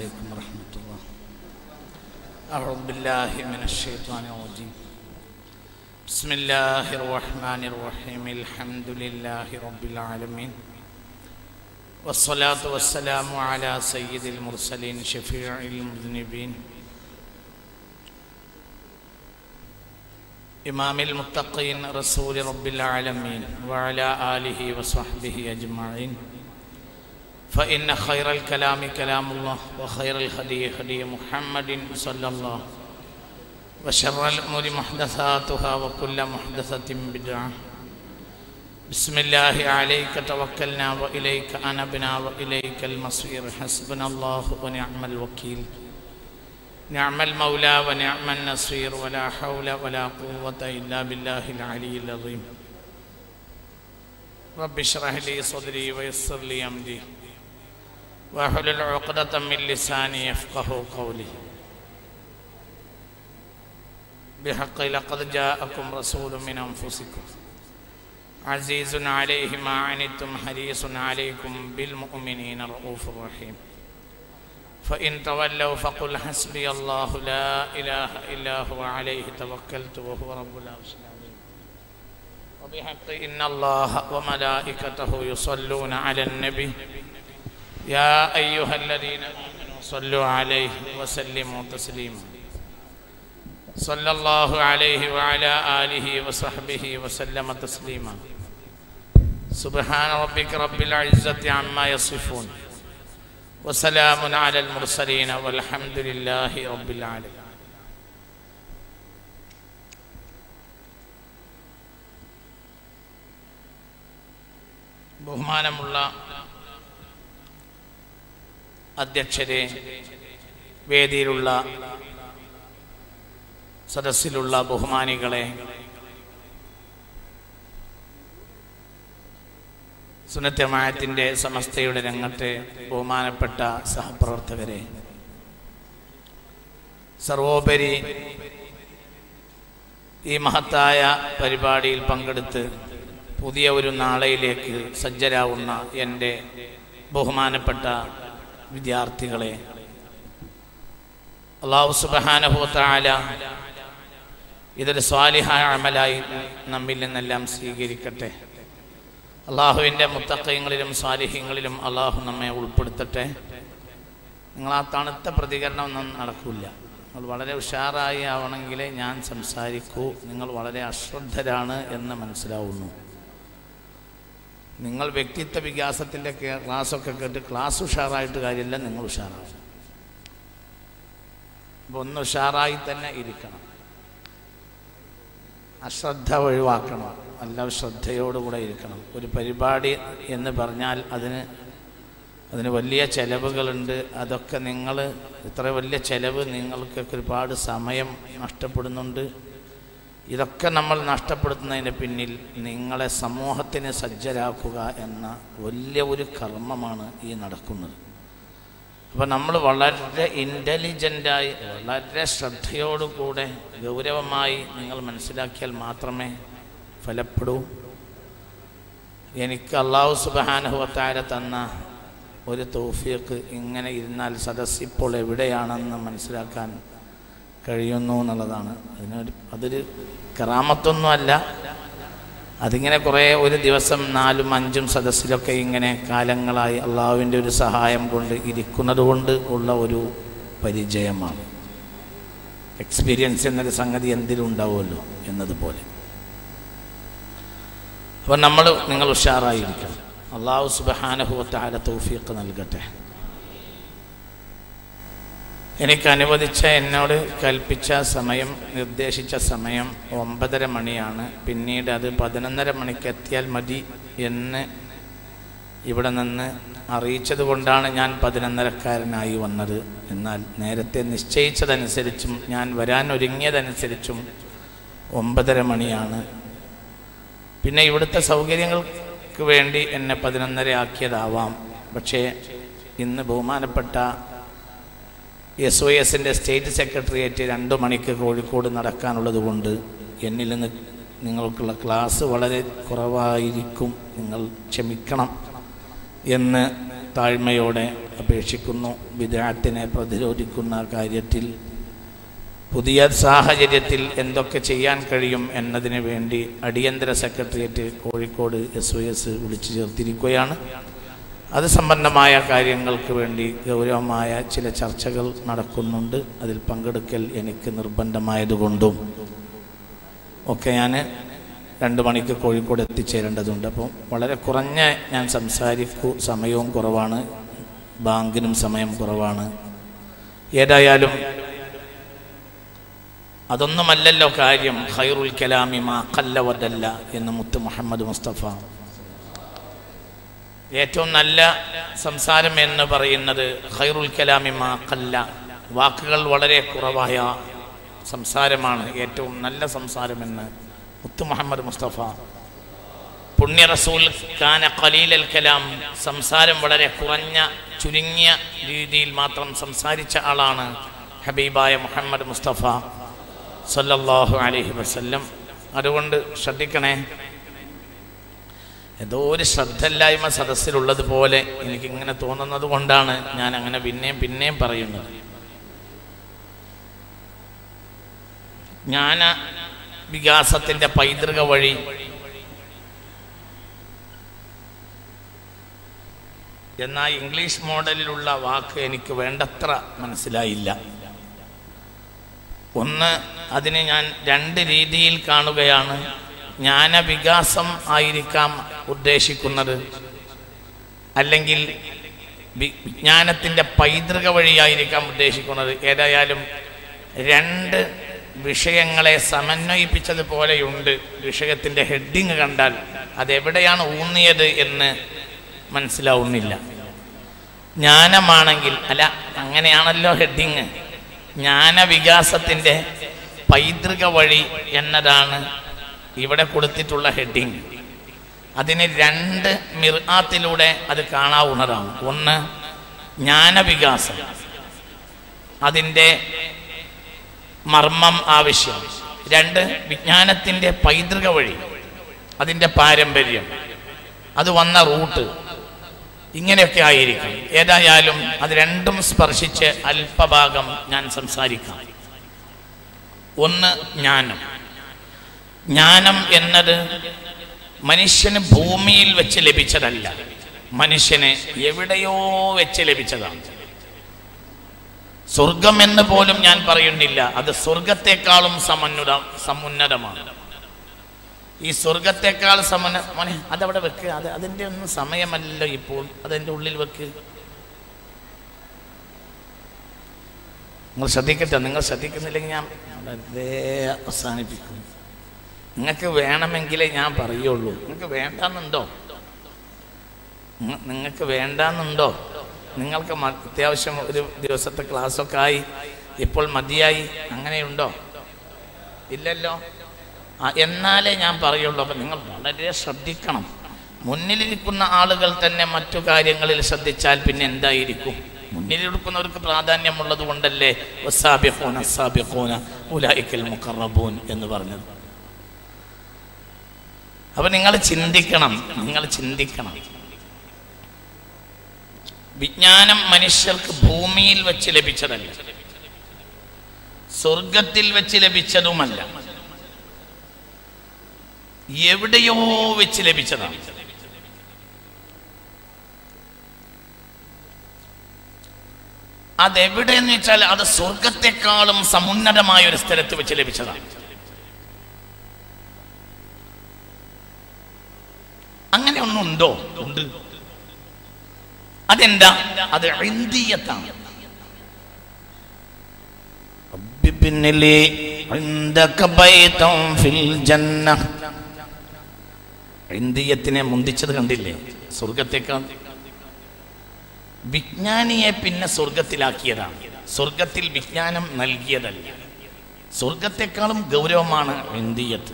عليكم ورحمة الله أعوذ بالله من الشيطان الرجيم بسم الله الرحمن الرحيم الحمد لله رب العالمين والصلاة والسلام على سيد المرسلين شفيع المذنبين إمام المتقين رسول رب العالمين وعلى آله وصحبه أجمعين فإن خير الكلام كلام الله وخير الهدي هدي محمد صلى الله وشر الأمور محدثاتها وكل محدثة بدعة بسم الله عليك توكلنا وإليك أنبنا وإليك المصير حسبنا الله ونعم الوكيل نعم المولى ونعم النصير ولا حول ولا قوة إلا بالله العلي العظيم رب اشرح لي صدري ويسر لي أمري واحلل عقدة من لساني يفقه قولي بحق لقد جاءكم رسول من أنفسكم عزيز عليه ما عنتم حريص عليكم بالمؤمنين رؤوف رحيم فإن تولوا فقل حسبي الله لا إله إلا هو عليه توكلت وهو رب العرش العظيم وبحق إن الله وملائكته يصلون على النبي يا أيها الذين آمنوا صلوا عليه وسلموا تسليما صلى الله عليه وعلى آله وصحبه وسلم تسليما سبحان ربك رب العزة عما يصفون وسلام على المرسلين والحمد لله رب العالمين ബഹുമാനമുള്ള അധ്യക്ഷരെ വേദിയിലുള്ള സദസ്സിലുള്ള ബഹുമാനികളെ സുനത്യമായത്തിൻ്റെ സമസ്തയുടെ രംഗത്തെ ബഹുമാനപ്പെട്ട സഹപ്രവർത്തകരെ സർവോപരി ഈ മഹത്തായ പരിപാടിയിൽ പങ്കെടുത്ത് പുതിയ ഒരു നാളെയിലേക്ക് സജ്ജരാവുന്ന എൻ്റെ ബഹുമാനപ്പെട്ട വിദ്യാർത്ഥികളെ അള്ളാഹു സുബാനഹുത്താല ഇതൊരു സ്വാലിഹായ അമലായി നമ്മിൽ നിന്നെല്ലാം സ്വീകരിക്കട്ടെ അള്ളാഹുവിൻ്റെ മുത്തക്കയങ്ങളിലും സ്വാലിഹ്യങ്ങളിലും അള്ളാഹു നമ്മെ ഉൾപ്പെടുത്തട്ടെ നിങ്ങൾ ആ തണുത്ത പ്രതികരണം ഒന്നും നടക്കില്ല നിങ്ങൾ വളരെ ഉഷാറായി ആവണമെങ്കിൽ ഞാൻ സംസാരിക്കൂ നിങ്ങൾ വളരെ അശ്രദ്ധരാണ് എന്ന് മനസ്സിലാവുന്നു നിങ്ങൾ വ്യക്തിത്വ വികാസത്തിൻ്റെ ക്ലാസ്സൊക്കെ കേട്ട് ക്ലാസ് ഉഷാറായിട്ട് കാര്യമില്ല നിങ്ങൾ ഉഷാറാവും അപ്പോൾ ഒന്ന് ഉഷാറായി തന്നെ ഇരിക്കണം അശ്രദ്ധ ഒഴിവാക്കണം നല്ല ശ്രദ്ധയോടുകൂടെ ഇരിക്കണം ഒരു പരിപാടി എന്ന് പറഞ്ഞാൽ അതിന് അതിന് വലിയ ചിലവുകളുണ്ട് അതൊക്കെ നിങ്ങൾ ഇത്ര വലിയ ചിലവ് നിങ്ങൾക്കൊക്കെ ഒരുപാട് സമയം നഷ്ടപ്പെടുന്നുണ്ട് ഇതൊക്കെ നമ്മൾ നഷ്ടപ്പെടുത്തുന്നതിന് പിന്നിൽ നിങ്ങളെ സമൂഹത്തിന് സജ്ജരാക്കുക എന്ന വലിയ ഒരു കർമ്മമാണ് ഈ നടക്കുന്നത് അപ്പോൾ നമ്മൾ വളരെ ഇൻ്റലിജൻ്റായി വളരെ ശ്രദ്ധയോടുകൂടെ ഗൗരവമായി നിങ്ങൾ മനസ്സിലാക്കിയാൽ മാത്രമേ ഫലപ്പെടൂ എനിക്ക് അള്ളാഹു സുബാനുഭവത്താര തന്ന ഒരു തോഫിയക്ക് ഇങ്ങനെ ഇരുന്നാൽ സദസ് ഇപ്പോൾ എവിടെയാണെന്ന് മനസ്സിലാക്കാൻ കഴിയുന്നു എന്നുള്ളതാണ് അതിനൊരു അതൊരു കറാമത്തൊന്നുമല്ല അതിങ്ങനെ കുറേ ഒരു ദിവസം നാലും അഞ്ചും സദസ്സിലൊക്കെ ഇങ്ങനെ കാലങ്ങളായി അള്ളാഹുവിൻ്റെ ഒരു സഹായം കൊണ്ട് ഇരിക്കുന്നത് കൊണ്ട് ഉള്ള ഒരു പരിചയമാണ് എക്സ്പീരിയൻസ് എന്നൊരു സംഗതി എന്തിലുണ്ടാവുമല്ലോ എന്നതുപോലെ അപ്പം നമ്മൾ നിങ്ങൾ ഉഷാറായിരിക്കണം അള്ളാഹു സുബഹാനഹുവത്താല തൗഫീഖ് നൽകട്ടെ എനിക്ക് അനുവദിച്ച എന്നോട് കൽപ്പിച്ച സമയം നിർദ്ദേശിച്ച സമയം ഒമ്പതര മണിയാണ് പിന്നീട് അത് പതിനൊന്നര മണിക്ക് എത്തിയാൽ മതി എന്ന് ഇവിടെ നിന്ന് അറിയിച്ചത് കൊണ്ടാണ് ഞാൻ പതിനൊന്നരക്കാരനായി വന്നത് എന്നാൽ നേരത്തെ നിശ്ചയിച്ചതനുസരിച്ചും ഞാൻ വരാൻ ഒരുങ്ങിയതനുസരിച്ചും ഒമ്പതര മണിയാണ് പിന്നെ ഇവിടുത്തെ സൗകര്യങ്ങൾക്ക് വേണ്ടി എന്നെ പതിനൊന്നര ആക്കിയതാവാം പക്ഷേ ഇന്ന് ബഹുമാനപ്പെട്ട എസ് ഒ എസിൻ്റെ സ്റ്റേറ്റ് സെക്രട്ടേറിയറ്റ് രണ്ട് മണിക്ക് കോഴിക്കോട് നടക്കാനുള്ളത് കൊണ്ട് എന്നിൽ നിന്ന് നിങ്ങൾക്കുള്ള ക്ലാസ് വളരെ കുറവായിരിക്കും നിങ്ങൾ ക്ഷമിക്കണം എന്ന് താഴ്മയോടെ അപേക്ഷിക്കുന്നു വിദാത്തിനെ പ്രതിരോധിക്കുന്ന കാര്യത്തിൽ പുതിയ സാഹചര്യത്തിൽ എന്തൊക്കെ ചെയ്യാൻ കഴിയും എന്നതിന് വേണ്ടി അടിയന്തര secretariat Kozhikode S O S വിളിച്ചു ചേർത്തിരിക്കുകയാണ് അത് സംബന്ധമായ കാര്യങ്ങൾക്ക് വേണ്ടി ഗൗരവമായ ചില ചർച്ചകൾ നടക്കുന്നുണ്ട് അതിൽ പങ്കെടുക്കൽ എനിക്ക് നിർബന്ധമായതുകൊണ്ടും ഒക്കെ ഞാൻ രണ്ട് മണിക്ക് കോഴിക്കോട് എത്തിച്ചേരേണ്ടതുണ്ട് അപ്പോൾ വളരെ കുറഞ്ഞ ഞാൻ സംസാരിക്കൂ സമയവും കുറവാണ് ബാങ്കിനും സമയം കുറവാണ് ഏതായാലും അതൊന്നുമല്ലല്ലോ കാര്യം ഖൈറുൽ കലാമി മാ കല്ലവതല്ല എന്ന് മുത്ത് മുഹമ്മദ് മുസ്തഫ ഏറ്റവും നല്ല സംസാരം എന്ന് പറയുന്നത് ഖൈറുൽ കലാമി മാ കല്ല വാക്കുകൾ വളരെ കുറവായ സംസാരമാണ് ഏറ്റവും നല്ല സംസാരമെന്ന് മുത്ത് മുഹമ്മദ് മുസ്തഫ പുണ്യ റസൂൽ കാന ഖലീലൽ കലാം സംസാരം വളരെ കുറഞ്ഞ ചുരുങ്ങിയ രീതിയിൽ മാത്രം സംസാരിച്ച ആളാണ് ഹബീബായ മുഹമ്മദ് മുസ്തഫ സല്ലല്ലാഹു അലൈഹി വസല്ലം അതുകൊണ്ട് ശ്രദ്ധിക്കണേ ഏതോ ഒരു ശ്രദ്ധയില്ലായ്മ സദസ്സിലുള്ളത് പോലെ എനിക്കിങ്ങനെ തോന്നുന്നത് കൊണ്ടാണ് ഞാൻ അങ്ങനെ പിന്നെയും പിന്നെയും പറയുന്നത് ജ്ഞാന വികാസത്തിൻ്റെ പൈതൃക വഴി എന്നാൽ ഇംഗ്ലീഷ് മോഡലിലുള്ള വാക്ക് എനിക്ക് വേണ്ടത്ര മനസ്സിലായില്ല ഒന്ന് അതിനെ ഞാൻ രണ്ട് രീതിയിൽ കാണുകയാണ് ജ്ഞാനവികാസം ആയിരിക്കാം ഉദ്ദേശിക്കുന്നത് അല്ലെങ്കിൽ വി- വിജ്ഞാനത്തിൻ്റെ പൈതൃക വഴിയായിരിക്കാം ഉദ്ദേശിക്കുന്നത് ഏതായാലും രണ്ട് വിഷയങ്ങളെ സമന്വയിപ്പിച്ചതുപോലെയുണ്ട് വിഷയത്തിൻ്റെ ഹെഡിങ് കണ്ടാൽ അതെവിടെയാണ് ഊന്നിയത് എന്ന് മനസ്സിലാവുന്നില്ല ജ്ഞാനമാണെങ്കിൽ അല്ല അങ്ങനെയാണല്ലോ ഹെഡിങ് ജ്ഞാനവികാസത്തിൻ്റെ പൈതൃക വഴി എന്നതാണ് ഇവിടെ കൊടുത്തിട്ടുള്ള ഹെഡിങ് അതിന് രണ്ട് മിർആത്തിലൂടെ അത് കാണാവുന്നതാണ് ഒന്ന് ജ്ഞാനവികാസം അതിൻ്റെ മർമ്മം ആവശ്യം രണ്ട് വിജ്ഞാനത്തിൻ്റെ പൈതൃക വഴി അതിൻ്റെ പാരമ്പര്യം അത് വന്ന റൂട്ട് ഇങ്ങനെയൊക്കെ ആയിരിക്കും ഏതായാലും അത് രണ്ടും സ്പർശിച്ച് അല്പഭാഗം ഞാൻ സംസാരിക്കാം ഒന്ന് ജ്ഞാനം ജ്ഞാനം എന്നത് മനുഷ്യന് ഭൂമിയിൽ വെച്ച് ലഭിച്ചതല്ല മനുഷ്യന് എവിടെയോ വെച്ച് ലഭിച്ചതാണ് സ്വർഗം എന്ന് പോലും ഞാൻ പറയുന്നില്ല അത് സ്വർഗത്തെക്കാളും സമുന്നത സമുന്നതമാണ് ഈ സ്വർഗത്തെക്കാൾ സമന മോനെ അതവിടെ വെക്ക് അത് അതിൻ്റെ ഒന്നും സമയമല്ലല്ലോ ഇപ്പോൾ അതെൻ്റെ ഉള്ളിൽ വെക്ക് നിങ്ങൾ ശ്രദ്ധിക്കട്ടെ നിങ്ങൾ ശ്രദ്ധിക്കുന്നില്ലെങ്കിൽ ഞാൻ വളരെ അവസാനിപ്പിക്കും നിങ്ങൾക്ക് വേണമെങ്കിലേ ഞാൻ പറയുള്ളൂ നിങ്ങൾക്ക് വേണ്ടാന്നുണ്ടോ നിങ്ങ- നിങ്ങൾക്ക് വേണ്ടാന്നുണ്ടോ നിങ്ങൾക്ക് മ- അത്യാവശ്യം ഒരു ദിവസത്തെ ക്ലാസ്സൊക്കെ ആയി ഇപ്പോൾ മതിയായി അങ്ങനെയുണ്ടോ ഇല്ലല്ലോ ആ, എന്നാലേ ഞാൻ പറയുള്ളൂ അപ്പം നിങ്ങൾ വളരെ ശ്രദ്ധിക്കണം മുന്നിലിരിക്കുന്ന ആളുകൾ തന്നെ മറ്റു കാര്യങ്ങളിൽ ശ്രദ്ധിച്ചാൽ പിന്നെ എന്തായിരിക്കും മുന്നിലിരിക്കുന്നവർക്ക് പ്രാധാന്യമുള്ളത് കൊണ്ടല്ലേ വസാബിഖൂന സാബിഖൂന ഉലായിക്കൽ മുഖറബൂൻ എന്ന് പറഞ്ഞത് അപ്പൊ നിങ്ങൾ ചിന്തിക്കണം നിങ്ങൾ ചിന്തിക്കണം വിജ്ഞാനം മനുഷ്യർക്ക് ഭൂമിയിൽ വെച്ച് ലഭിച്ചതല്ല സ്വർഗത്തിൽ വെച്ച് ലഭിച്ചതുമല്ല എവിടെയോ വെച്ച് ലഭിച്ചതാണ് അതെവിടെയെന്ന് വെച്ചാൽ അത് സ്വർഗത്തെക്കാളും സമുന്നതമായ ഒരു സ്ഥലത്ത് വെച്ച് ലഭിച്ചതാണ് അങ്ങനെ ഒന്നുണ്ടോ ഉണ്ട് അതെന്താ അത് ഇന്ത്യത്താണ് ابن لي عندك بيتا في الجنة ഇന്ത്യത്തിനെ മുന്തിച്ചത് കണ്ടില്ലേ സ്വർഗത്തേക്കാൾ വിജ്ഞാനിയെ പിന്നെ സ്വർഗത്തിലാക്കിയതാണ് സ്വർഗത്തിൽ വിജ്ഞാനം നൽകിയതല്ല സ്വർഗത്തെക്കാളും ഗൗരവമാണ് ഇന്ത്യത്ത്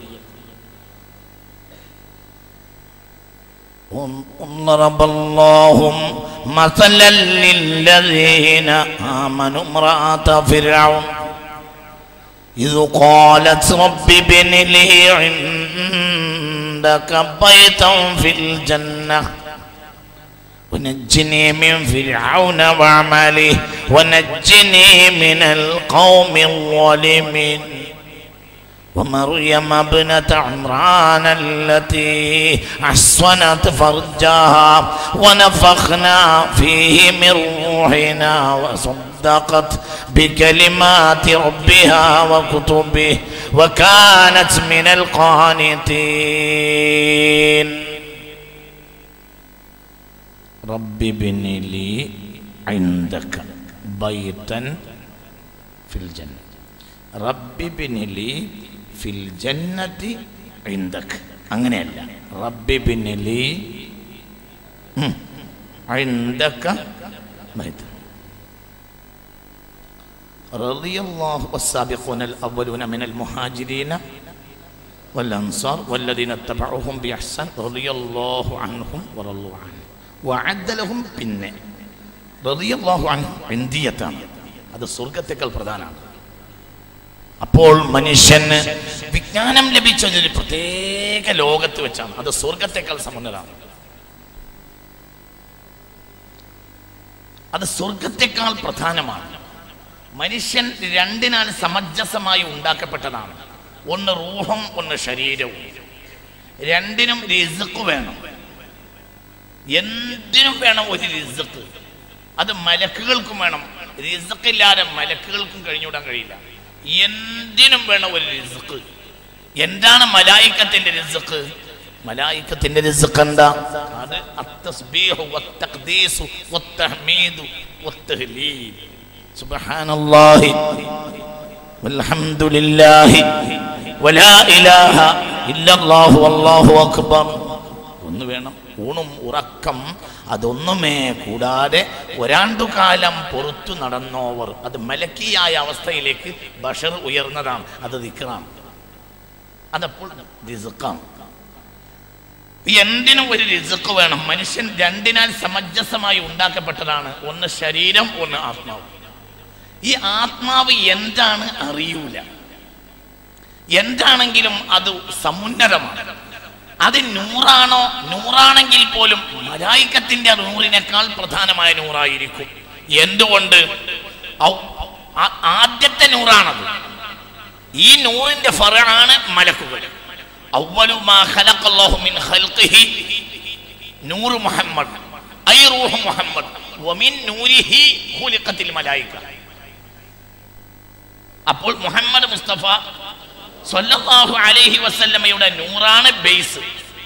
ضرب الله مثلا للذين آمنوا امرأة فرعون إذ قالت رب ابن لي عندك بيتا في الجنة ونجني من فرعون وعمله ونجني من القوم الظالمين ومريم ابنة عمران التي أحصنت فرجها ونفخنا فيه من روحنا وصدقت بكلمات ربها وكتبه وكانت من القانتين رب ابن لي عندك بيتا في الجنة رب ابن لي ഫിൽ ജന്നതി ഇൻദക് അങ്ങനെയല്ല റബ്ബി ബിന്നിലി ഇൻദക ബൈത്ത് رضي الله والسابقون الأولون من المهاجرين والأنصار والذين اتبعوهم بإحسان رضي الله عنهم ورضوا عنه وعد لهم പിന്നെ رضي الله عنهم عنديتان അത് സ്വർഗത്തേക്കാൾ പ്രധാനമാണ് അപ്പോൾ മനുഷ്യന് വിജ്ഞാനം ലഭിച്ചത് ഒരു പ്രത്യേക ലോകത്ത് വെച്ചാണ് അത് സ്വർഗത്തെക്കാൾ സമ്പന്നതാണ് അത് സ്വർഗത്തെക്കാൾ പ്രധാനമാണ് മനുഷ്യൻ രണ്ടിനാൽ സമഞ്ജസമായി ഉണ്ടാക്കപ്പെട്ടതാണ് ഒന്ന് റൂഹും ഒന്ന് ശരീരവും രണ്ടിനും റിസുക്ക് വേണം എന്തിനും വേണം ഒരു റിസുക്ക് അത് മലക്കുകൾക്കും വേണം റിസുക്ക് ഇല്ലാതെ മലക്കുകൾക്കും കഴിഞ്ഞുവിടാൻ കഴിയില്ല എന്തിനും വേണം ഒരു റിസുക്ക് എന്താണ് മലായിക്കത്തിന്റെ റിസുക്ക് മലായിക്കത്തിന്റെ റിസുക്ക് എന്താ അത് അത്തസ്ബീഹു വത്തഖ്ദീസു വത്തഹ്മീദു വത്തഹ്ലീൽ സുബ്ഹാനല്ലാഹി വൽഹംദുലില്ലാഹി വലാ ഇലാഹ ഇല്ലല്ലാഹു വല്ലാഹു അക്ബർ ഒന്ന് വേണം ഊണും ഉറക്കം അതൊന്നുമേ കൂടാതെ ഒരാണ്ടുകാലം പുറത്തു നടന്നോവർ അത് മലക്കിയായ അവസ്ഥയിലേക്ക് ബഷർ ഉയർന്നതാണ് അത് ദിക്റാണ് അതപ്പോൾ റിസുക്കാണ് എന്തിനും ഒരു റിസുക്ക് വേണം മനുഷ്യൻ രണ്ടിനാൽ സമഞ്ജസമായി ഉണ്ടാക്കപ്പെട്ടതാണ് ഒന്ന് ശരീരം ഒന്ന് ആത്മാവ് ഈ ആത്മാവ് എന്താണ് അറിയൂല എന്താണെങ്കിലും അത് സമുന്നതമാണ് അത് നൂറാണോ നൂറാണെങ്കിൽ പോലും മലായിക്കത്തിന്റെ നൂറിനേക്കാൾ പ്രധാനമായ നൂറായിരിക്കും എന്തുകൊണ്ട് ഔ- ആ- ആദ്യത്തെ നൂറാണത് ഈ നൂറിന്റെ ഫറാണ് മലക്കുകൾ അവ്വലു മാ ഖലഖല്ലാഹു മിൻ ഖൽഖിഹി നൂറ് മുഹമ്മദ് ഐ റൂഹ് മുഹമ്മദ് വമിൻ നൂരിഹി ഖുലിഖത്തിൽ മലായിക അപ്പോൾ മുഹമ്മദ് മുസ്തഫ സ്വല്ലല്ലാഹു അലൈഹി വസല്ലമയുടെ നൂറാണ് ബേസ്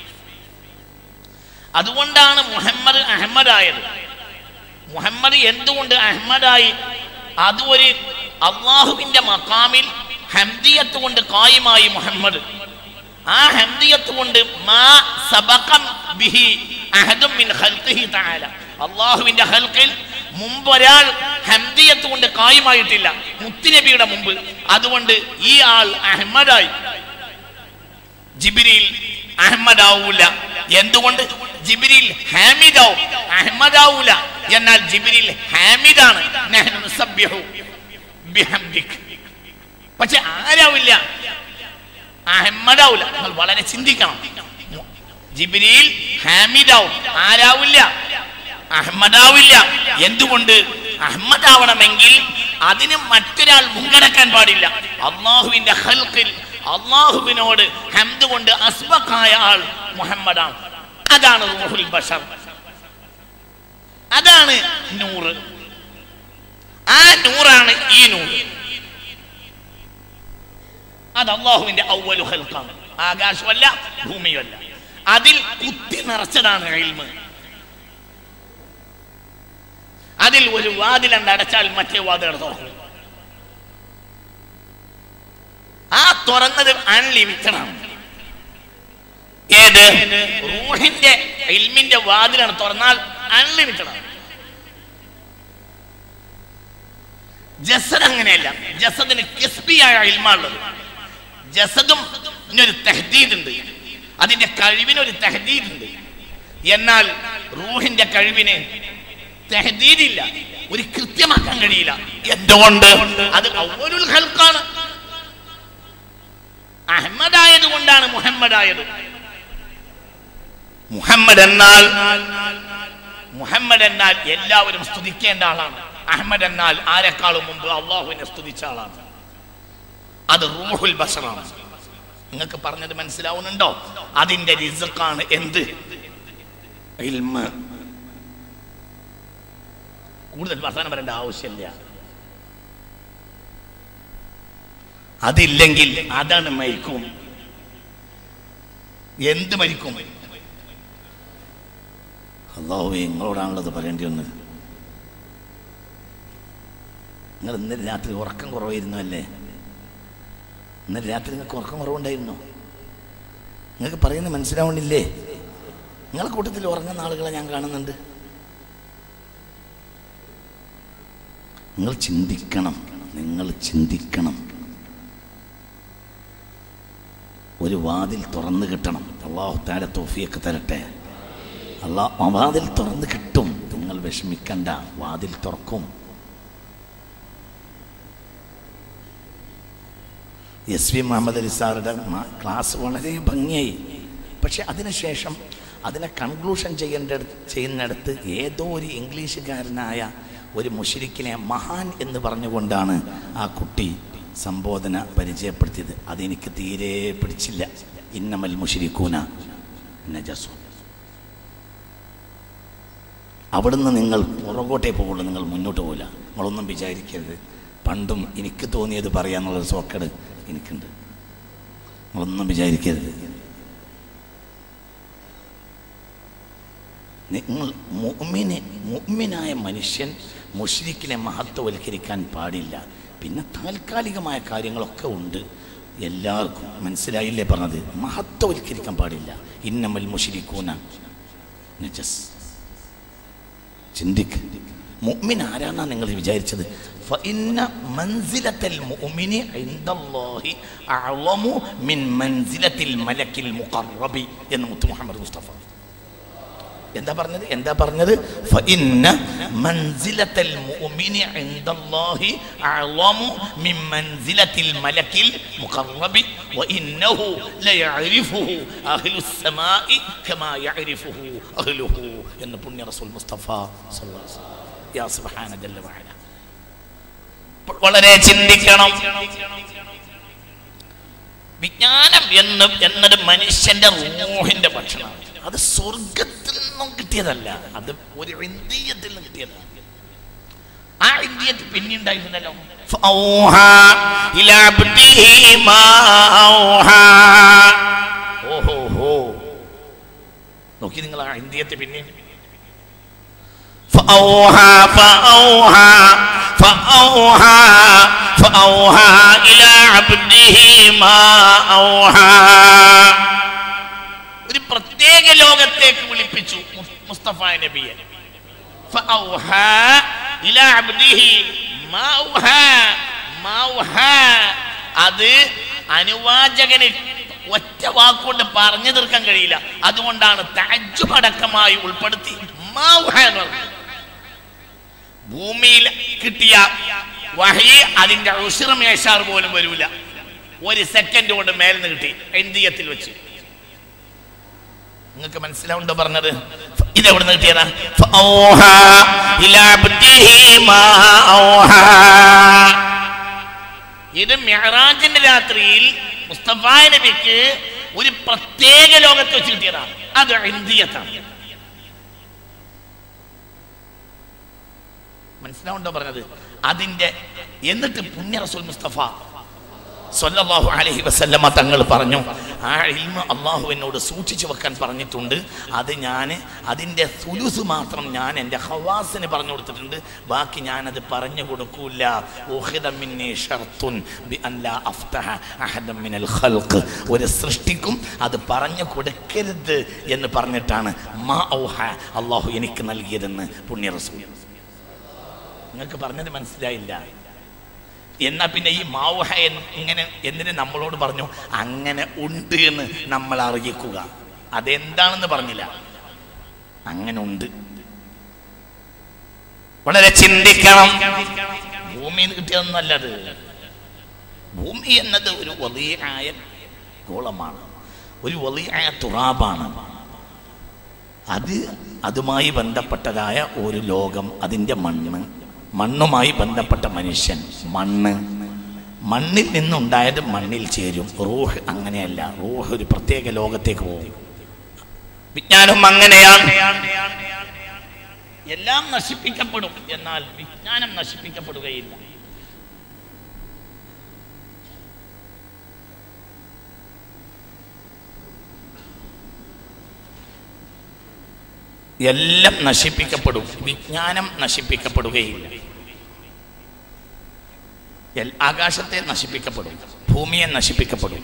അതുകൊണ്ടാണ് മുഹമ്മദ് അഹമ്മദായത് മുഹമ്മദ് എന്തുകൊണ്ട് അഹമ്മദായി അത് ഒരു അള്ളാഹുവിന്റെ മക്കാമിൽ ഹംദിയത്ത് കൊണ്ട് കായുമായി മുഹമ്മദ് ആ ഹംദിയത്ത് കൊണ്ട് മാ സബഖം ബിഹി അഹദും മിൻ ഖൽഖിഹി തആല അള്ളാഹുവിന്റെ ഹൽക്കിൽ മുമ്പ് ഒരാൾ ഹംദിയത്ത് കൊണ്ട് കായുമായിട്ടില്ല മുത്തുനബിയുടെ മുമ്പ് അതുകൊണ്ട് ഈ ആൾ അഹമ്മദായി ജിബിരിൽ അഹമ്മദാവൂല എന്തുകൊണ്ട് ജിബിരിൽ ഹാമിദാവും അഹമ്മദാവൂല എന്നാൽ ജിബിരിൽ ഹാമിദാണ് നഹ്നു നുസബ്ബിഹു ബിഹംദിക് പക്ഷെ ആരാവില്ല അഹമ്മദാവൂല നിങ്ങൾ വളരെ ചിന്തിക്കണം ജിബിരിൽ ഹാമിദാവും ആരാവില്ല അഹമ്മദാവില്ല എന്തുകൊണ്ട് അഹമ്മദാവണമെങ്കിൽ അതിന് മറ്റൊരാൾ മുൻകടക്കാൻ പാടില്ല അള്ളാഹുവിന്റെ ഹൽക്കിൽ അള്ളാഹുവിനോട് ഹംദ് കൊണ്ട് അസ്ബക്കായ ആൾ മുഹമ്മദാണ് അതാണ് റൂഹുൽ ബഷർ അതാണ് നൂറ് ആ നൂറാണ് ഈ നൂറ് അത് അള്ളാഹുവിന്റെ ഔവലു ഹൽക്കാണ് ആകാശമല്ല ഭൂമിയല്ല അതിൽ കുത്തി നിറച്ചതാണ് ഇൽമ് അതിൽ ഒരു വാതിലണ്ട് അടച്ചാൽ മറ്റേ വാതിൽ തുറക്കും ആ തുറന്നത് അൺലിമിറ്റഡ് ആണ് ഏത് റൂഹിന്റെ ഇൽമിന്റെ വാതിലാണ് തുറന്നാൽ അൺലിമിറ്റഡ് ആണ് ജസദ് അങ്ങനെയല്ല ജസദിന് കിസ്ബിയായ ഇൽമാണുള്ളത് ജസദും ഒരു തെഹദീദ് ഉണ്ട് അതിന്റെ കഴിവിന് ഒരു തെഹദീദ് ഉണ്ട് എന്നാൽ റൂഹിന്റെ കഴിവിന് തെഹദീദില്ല ഒരു കൃത്യമാക്കാൻ കഴിയില്ല എന്തുകൊണ്ട് അത് അവരുൽ ഹൽക്കാണ് അഹമ്മദായത് കൊണ്ടാണ് മുഹമ്മദ് ആയത് മുഹമ്മദ് എന്നാൽ മുഹമ്മദ് എന്നാൽ എല്ലാവരും സ്തുതിക്കേണ്ട ആളാണ് അഹമ്മദ് എന്നാൽ ആരെക്കാളും മുമ്പ് അള്ളാഹുവിനെ സ്തുതിച്ച ആളാണ് അത് റൂഹുൽ ബഷറാണ് നിങ്ങൾക്ക് പറഞ്ഞത് മനസ്സിലാവുന്നുണ്ടോ അതിന്റെ റിസക്കാണ് എന്ത് ഇൽമ് കൂടുതൽ വർത്തമാനം പറയേണ്ട ആവശ്യമില്ല അതില്ലെങ്കിൽ അതാണ് മരിക്കും എന്ത് മരിക്കും അള്ളാഹു നിങ്ങളോടാണുള്ളത് പറയേണ്ടി വന്നത് നിങ്ങൾ ഇന്നലെ രാത്രി ഉറക്കം കുറവായിരുന്നു അല്ലേ ഇന്നലെ രാത്രി നിങ്ങൾക്ക് ഉറക്കം കുറവുണ്ടായിരുന്നോ നിങ്ങൾക്ക് പറയുന്നത് മനസ്സിലാവണില്ലേ നിങ്ങളെ കൂട്ടത്തിൽ ഉറങ്ങുന്ന ആളുകളെ ഞാൻ കാണുന്നുണ്ട് നിങ്ങൾ ചിന്തിക്കണം നിങ്ങൾ ചിന്തിക്കണം ഒരു വാതിൽ തുറന്നു കിട്ടണം അള്ളാഹു താല തോഫിയൊക്കെ തരട്ടെ അള്ളാഹ് വാതിൽ തുറന്ന് കിട്ടും നിങ്ങൾ വിഷമിക്കണ്ട വാതിൽ തുറക്കും എസ് വി മുഹമ്മദ് അലി സാറുടെ മ- ക്ലാസ് വളരെ ഭംഗിയായി പക്ഷെ അതിനുശേഷം അതിനെ കൺക്ലൂഷൻ ചെയ്യേണ്ട ചെയ്യുന്നിടത്ത് ഏതോ ഒരു ഇംഗ്ലീഷുകാരനായ ഒരു മുഷിരിക്കിനെ മഹാൻ എന്ന് പറഞ്ഞുകൊണ്ടാണ് ആ കുട്ടി സംബോധന പരിചയപ്പെടുത്തിയത് അതെനിക്ക് തീരെ പിടിച്ചില്ല ഇന്നമൽ മുഷിരിക്കൂന നജസു അവിടുന്ന് നിങ്ങൾ പുറകോട്ടേ പോകുള്ളൂ നിങ്ങൾ മുന്നോട്ട് പോകില്ല നിങ്ങളൊന്നും വിചാരിക്കരുത് പണ്ടും എനിക്ക് തോന്നിയത് പറയാന്നുള്ളൊരു സോക്കട് എനിക്കുണ്ട് നിങ്ങളൊന്നും വിചാരിക്കരുത് നിങ്ങൾ മുഅ്മിനെ മുഅ്മിനായ മനുഷ്യൻ മുഷ്രിക്കിനെ മഹത്വവൽക്കരിക്കാൻ പാടില്ല പിന്നെ താൽക്കാലികമായ കാര്യങ്ങളൊക്കെ ഉണ്ട് എല്ലാവർക്കും മനസ്സിലായില്ലേ പറഞ്ഞത് മഹത്വവൽക്കരിക്കാൻ പാടില്ല ഇന്നമൽ മുഷിരിക്കൂന നജസ് ചിന്തിക്ക് മുഅ്മിൻ ആരാന്നാ നിങ്ങൾ വിചാരിച്ചത് ഫഇന്ന മൻസിലത്തൽ മുഅ്മിനി ഇൻദല്ലാഹി അഅളമു മിൻ മൻസിലത്തിൽ മലക്കിൽ മുഖറബി എന്ന് മുത്തു മുഹമ്മദ് മുസ്തഫ എന്താ പറഞ്ഞത് എന്താ പറഞ്ഞത് ഫഇന്ന മൻസിലത്തൽ മുഅ്മിനി ഇൻദല്ലാഹി അഅളമു മിൻ മൻസിലത്തിൽ മലക്കിൽ മുഖറബി വഇന്നഹു ലയഅരിഫുഹു അഹ്ലുസ് സമാഇ കമാ യഅരിഫുഹു അഹ്ലുഹു എന്ന് പുണ്യ റസൂൽ മുസ്തഫ സല്ലല്ലാഹു അലൈഹി വസല്ലം യാ സുബ്ഹാന ജല്ല വഅല വളരെ ചിന്തിക്കണം വിജ്ഞാനം എന്ന് എന്നത് മനുഷ്യന്റെ റൂഹിന്റെ ഭക്ഷണമാണ് അത് സ്വർഗത്തിൽ നിന്നും കിട്ടിയതല്ല അത് ഒരു ഇന്ത്യത്തിൽ നിന്ന് കിട്ടിയതാണ് ആ ഇന്ത്യത്ത് പിന്നെ ഉണ്ടായിരുന്നല്ലോ ഫൗഹാ ഇലാ അബ്ദിഹി മാ ഔഹാ. ഓഹോ ഹോ നോക്കി നിങ്ങൾ ആ ഇന്ത്യത്തെ പിന്നെ فأوحى فأوحى فأوحى فأوحى إلى عبده ما أوحى ഒരു പ്രത്യേക ലോകത്തേക്ക് വിളിപ്പിച്ചു മുസ്- മുസ്തഫ നബിയെ فأوحى إلى عبده ما أوحى ما أوحى അത് അനുവാചകന് ഒറ്റ വാക്കുകൊണ്ട് പറഞ്ഞു തീർക്കാൻ കഴിയില്ല അതുകൊണ്ടാണ് താജ്ജുമടക്കമായി ഉൾപ്പെടുത്തി മാ ഊഹ എന്ന് പറഞ്ഞത് ഭൂമിയിൽ കിട്ടിയ വഹി അതിന്റെ ഉഷിറമേശാർ പോലും വരൂല ഒരു സെക്കൻഡ് കൊണ്ട് മേലിന്ന് കിട്ടി ഇന്ത്യത്തിൽ വെച്ച് നിങ്ങൾക്ക് മനസ്സിലാവുണ്ടോ പറഞ്ഞത് ഇത് എവിടെ നിന്ന് കിട്ടിയതാ ഫൗഹാ ഇലാ അബ്ദിഹി മാ ഔഹാ. ഇത് മെഹറാജിന്റെ രാത്രിയിൽ മുസ്തഫ നബിക്ക് ഒരു പ്രത്യേക ലോകത്ത് വെച്ച് കിട്ടിയതാണ് അത് ഇന്ത്യത്താണ് മനസ്സിലാവുണ്ടോ പറഞ്ഞത് അതിന്റെ എന്നിട്ട് പുണ്യ റസൂൽ മുസ്തഫ സല്ലല്ലാഹു അലൈഹി വസല്ലമ തങ്ങൾ പറഞ്ഞു ആ ഇൽമ അള്ളാഹു എന്നോട് സൂക്ഷിച്ചു വെക്കാൻ പറഞ്ഞിട്ടുണ്ട് അത് ഞാൻ അതിൻ്റെ സുലുസ് മാത്രം ഞാൻ എൻ്റെ ഹവാസിന് പറഞ്ഞു കൊടുത്തിട്ടുണ്ട് ബാക്കി ഞാനത് പറഞ്ഞു കൊടുക്കൂല ഉഖിദ മിന്നി ഷർത്തുൻ ബി അൻ ലാ അഫ്തഹ അഹദൻ മിനൽ ഖൽഖ് ഒരു സൃഷ്ടിക്കും അത് പറഞ്ഞു കൊടുക്കരുത് എന്ന് പറഞ്ഞിട്ടാണ് മാ ഔഹ അള്ളാഹു എനിക്ക് നൽകിയതെന്ന് പുണ്യ റസൂൽ നിങ്ങൾക്ക് പറഞ്ഞത് മനസ്സിലായില്ല എന്നാ പിന്നെ ഈ മാവുഹ എന്ന് ഇങ്ങനെ എന്തിന് നമ്മളോട് പറഞ്ഞു അങ്ങനെ ഉണ്ട് എന്ന് നമ്മൾ അറിയിക്കുക അതെന്താണെന്ന് പറഞ്ഞില്ല അങ്ങനെ ഉണ്ട് വളരെ ചിന്തിക്കണം ഭൂമിയിൽ നിന്ന് കിട്ടിയതൊന്നല്ലത് ഭൂമി എന്നത് ഒരു വലിയ ഗോളമാണ് ഒരു വലിയ തുറാബാണ് അത് അതുമായി ബന്ധപ്പെട്ടതായ ഒരു ലോകം അതിൻ്റെ മണ്ണ് മണ്ണുമായി ബന്ധപ്പെട്ട മനുഷ്യൻ മണ്ണ് മണ്ണിൽ നിന്നുണ്ടായത് മണ്ണിൽ ചേരും റൂഹ് അങ്ങനെയല്ല റൂഹ് ഒരു പ്രത്യേക ലോകത്തേക്ക് പോകും വിജ്ഞാനം അങ്ങനെയാണ് എല്ലാം നശിപ്പിക്കപ്പെടും എന്നാൽ വിജ്ഞാനം നശിപ്പിക്കപ്പെടുകയില്ല എല്ലാം നശിപ്പിക്കപ്പെടും വിജ്ഞാനം നശിപ്പിക്കപ്പെടുകയില്ല എൽ- ആകാശത്തെ നശിപ്പിക്കപ്പെടും ഭൂമിയെ നശിപ്പിക്കപ്പെടും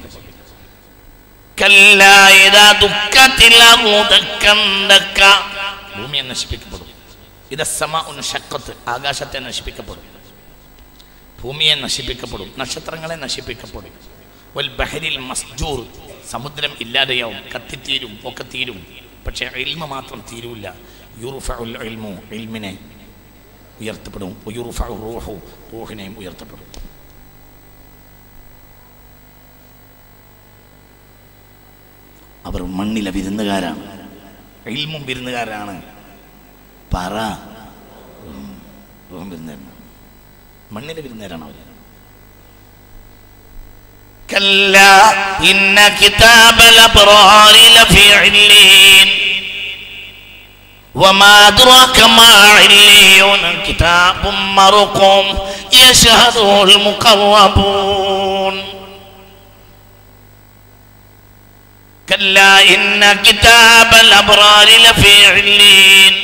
കല്ലാ ഇദാ ദുഃഖത്തിൽ അർളു ദക്കൻ ദക്ക. ഭൂമിയെ നശിപ്പിക്കപ്പെടും ഇത് ഷക്കത്ത് ആകാശത്തെ നശിപ്പിക്കപ്പെടും ഭൂമിയെ നശിപ്പിക്കപ്പെടും നക്ഷത്രങ്ങളെ നശിപ്പിക്കപ്പെടും വൽ ബഹരിൽ മസ്ജൂർ സമുദ്രം ഇല്ലാതെയാവും കത്തിത്തീരും ഒക്കെ തീരും പക്ഷേ ഇൽമ മാത്രം തീരൂല യുറുഫഉൽ ഇൽമു ഇൽമിനെ ഉയർത്തപ്പെടും യുറുഫഉ റൂഹു റൂഹിനെയും ഉയർത്തപ്പെടും അവർ മണ്ണിലെ വിരുന്നുകാരാണ് ഇൽമും വിരുന്നുകാരാണ് പറ ഉം, റൂഹും വിരുന്നുകാരനാണ് മണ്ണിലെ വിരുന്നുകാരാണ് അവർ كلا إن كتاب الأبرار لفي علين وما أدراك ما عليون كتاب مرقوم يشهده المقربون كلا إن كتاب الأبرار لفي علين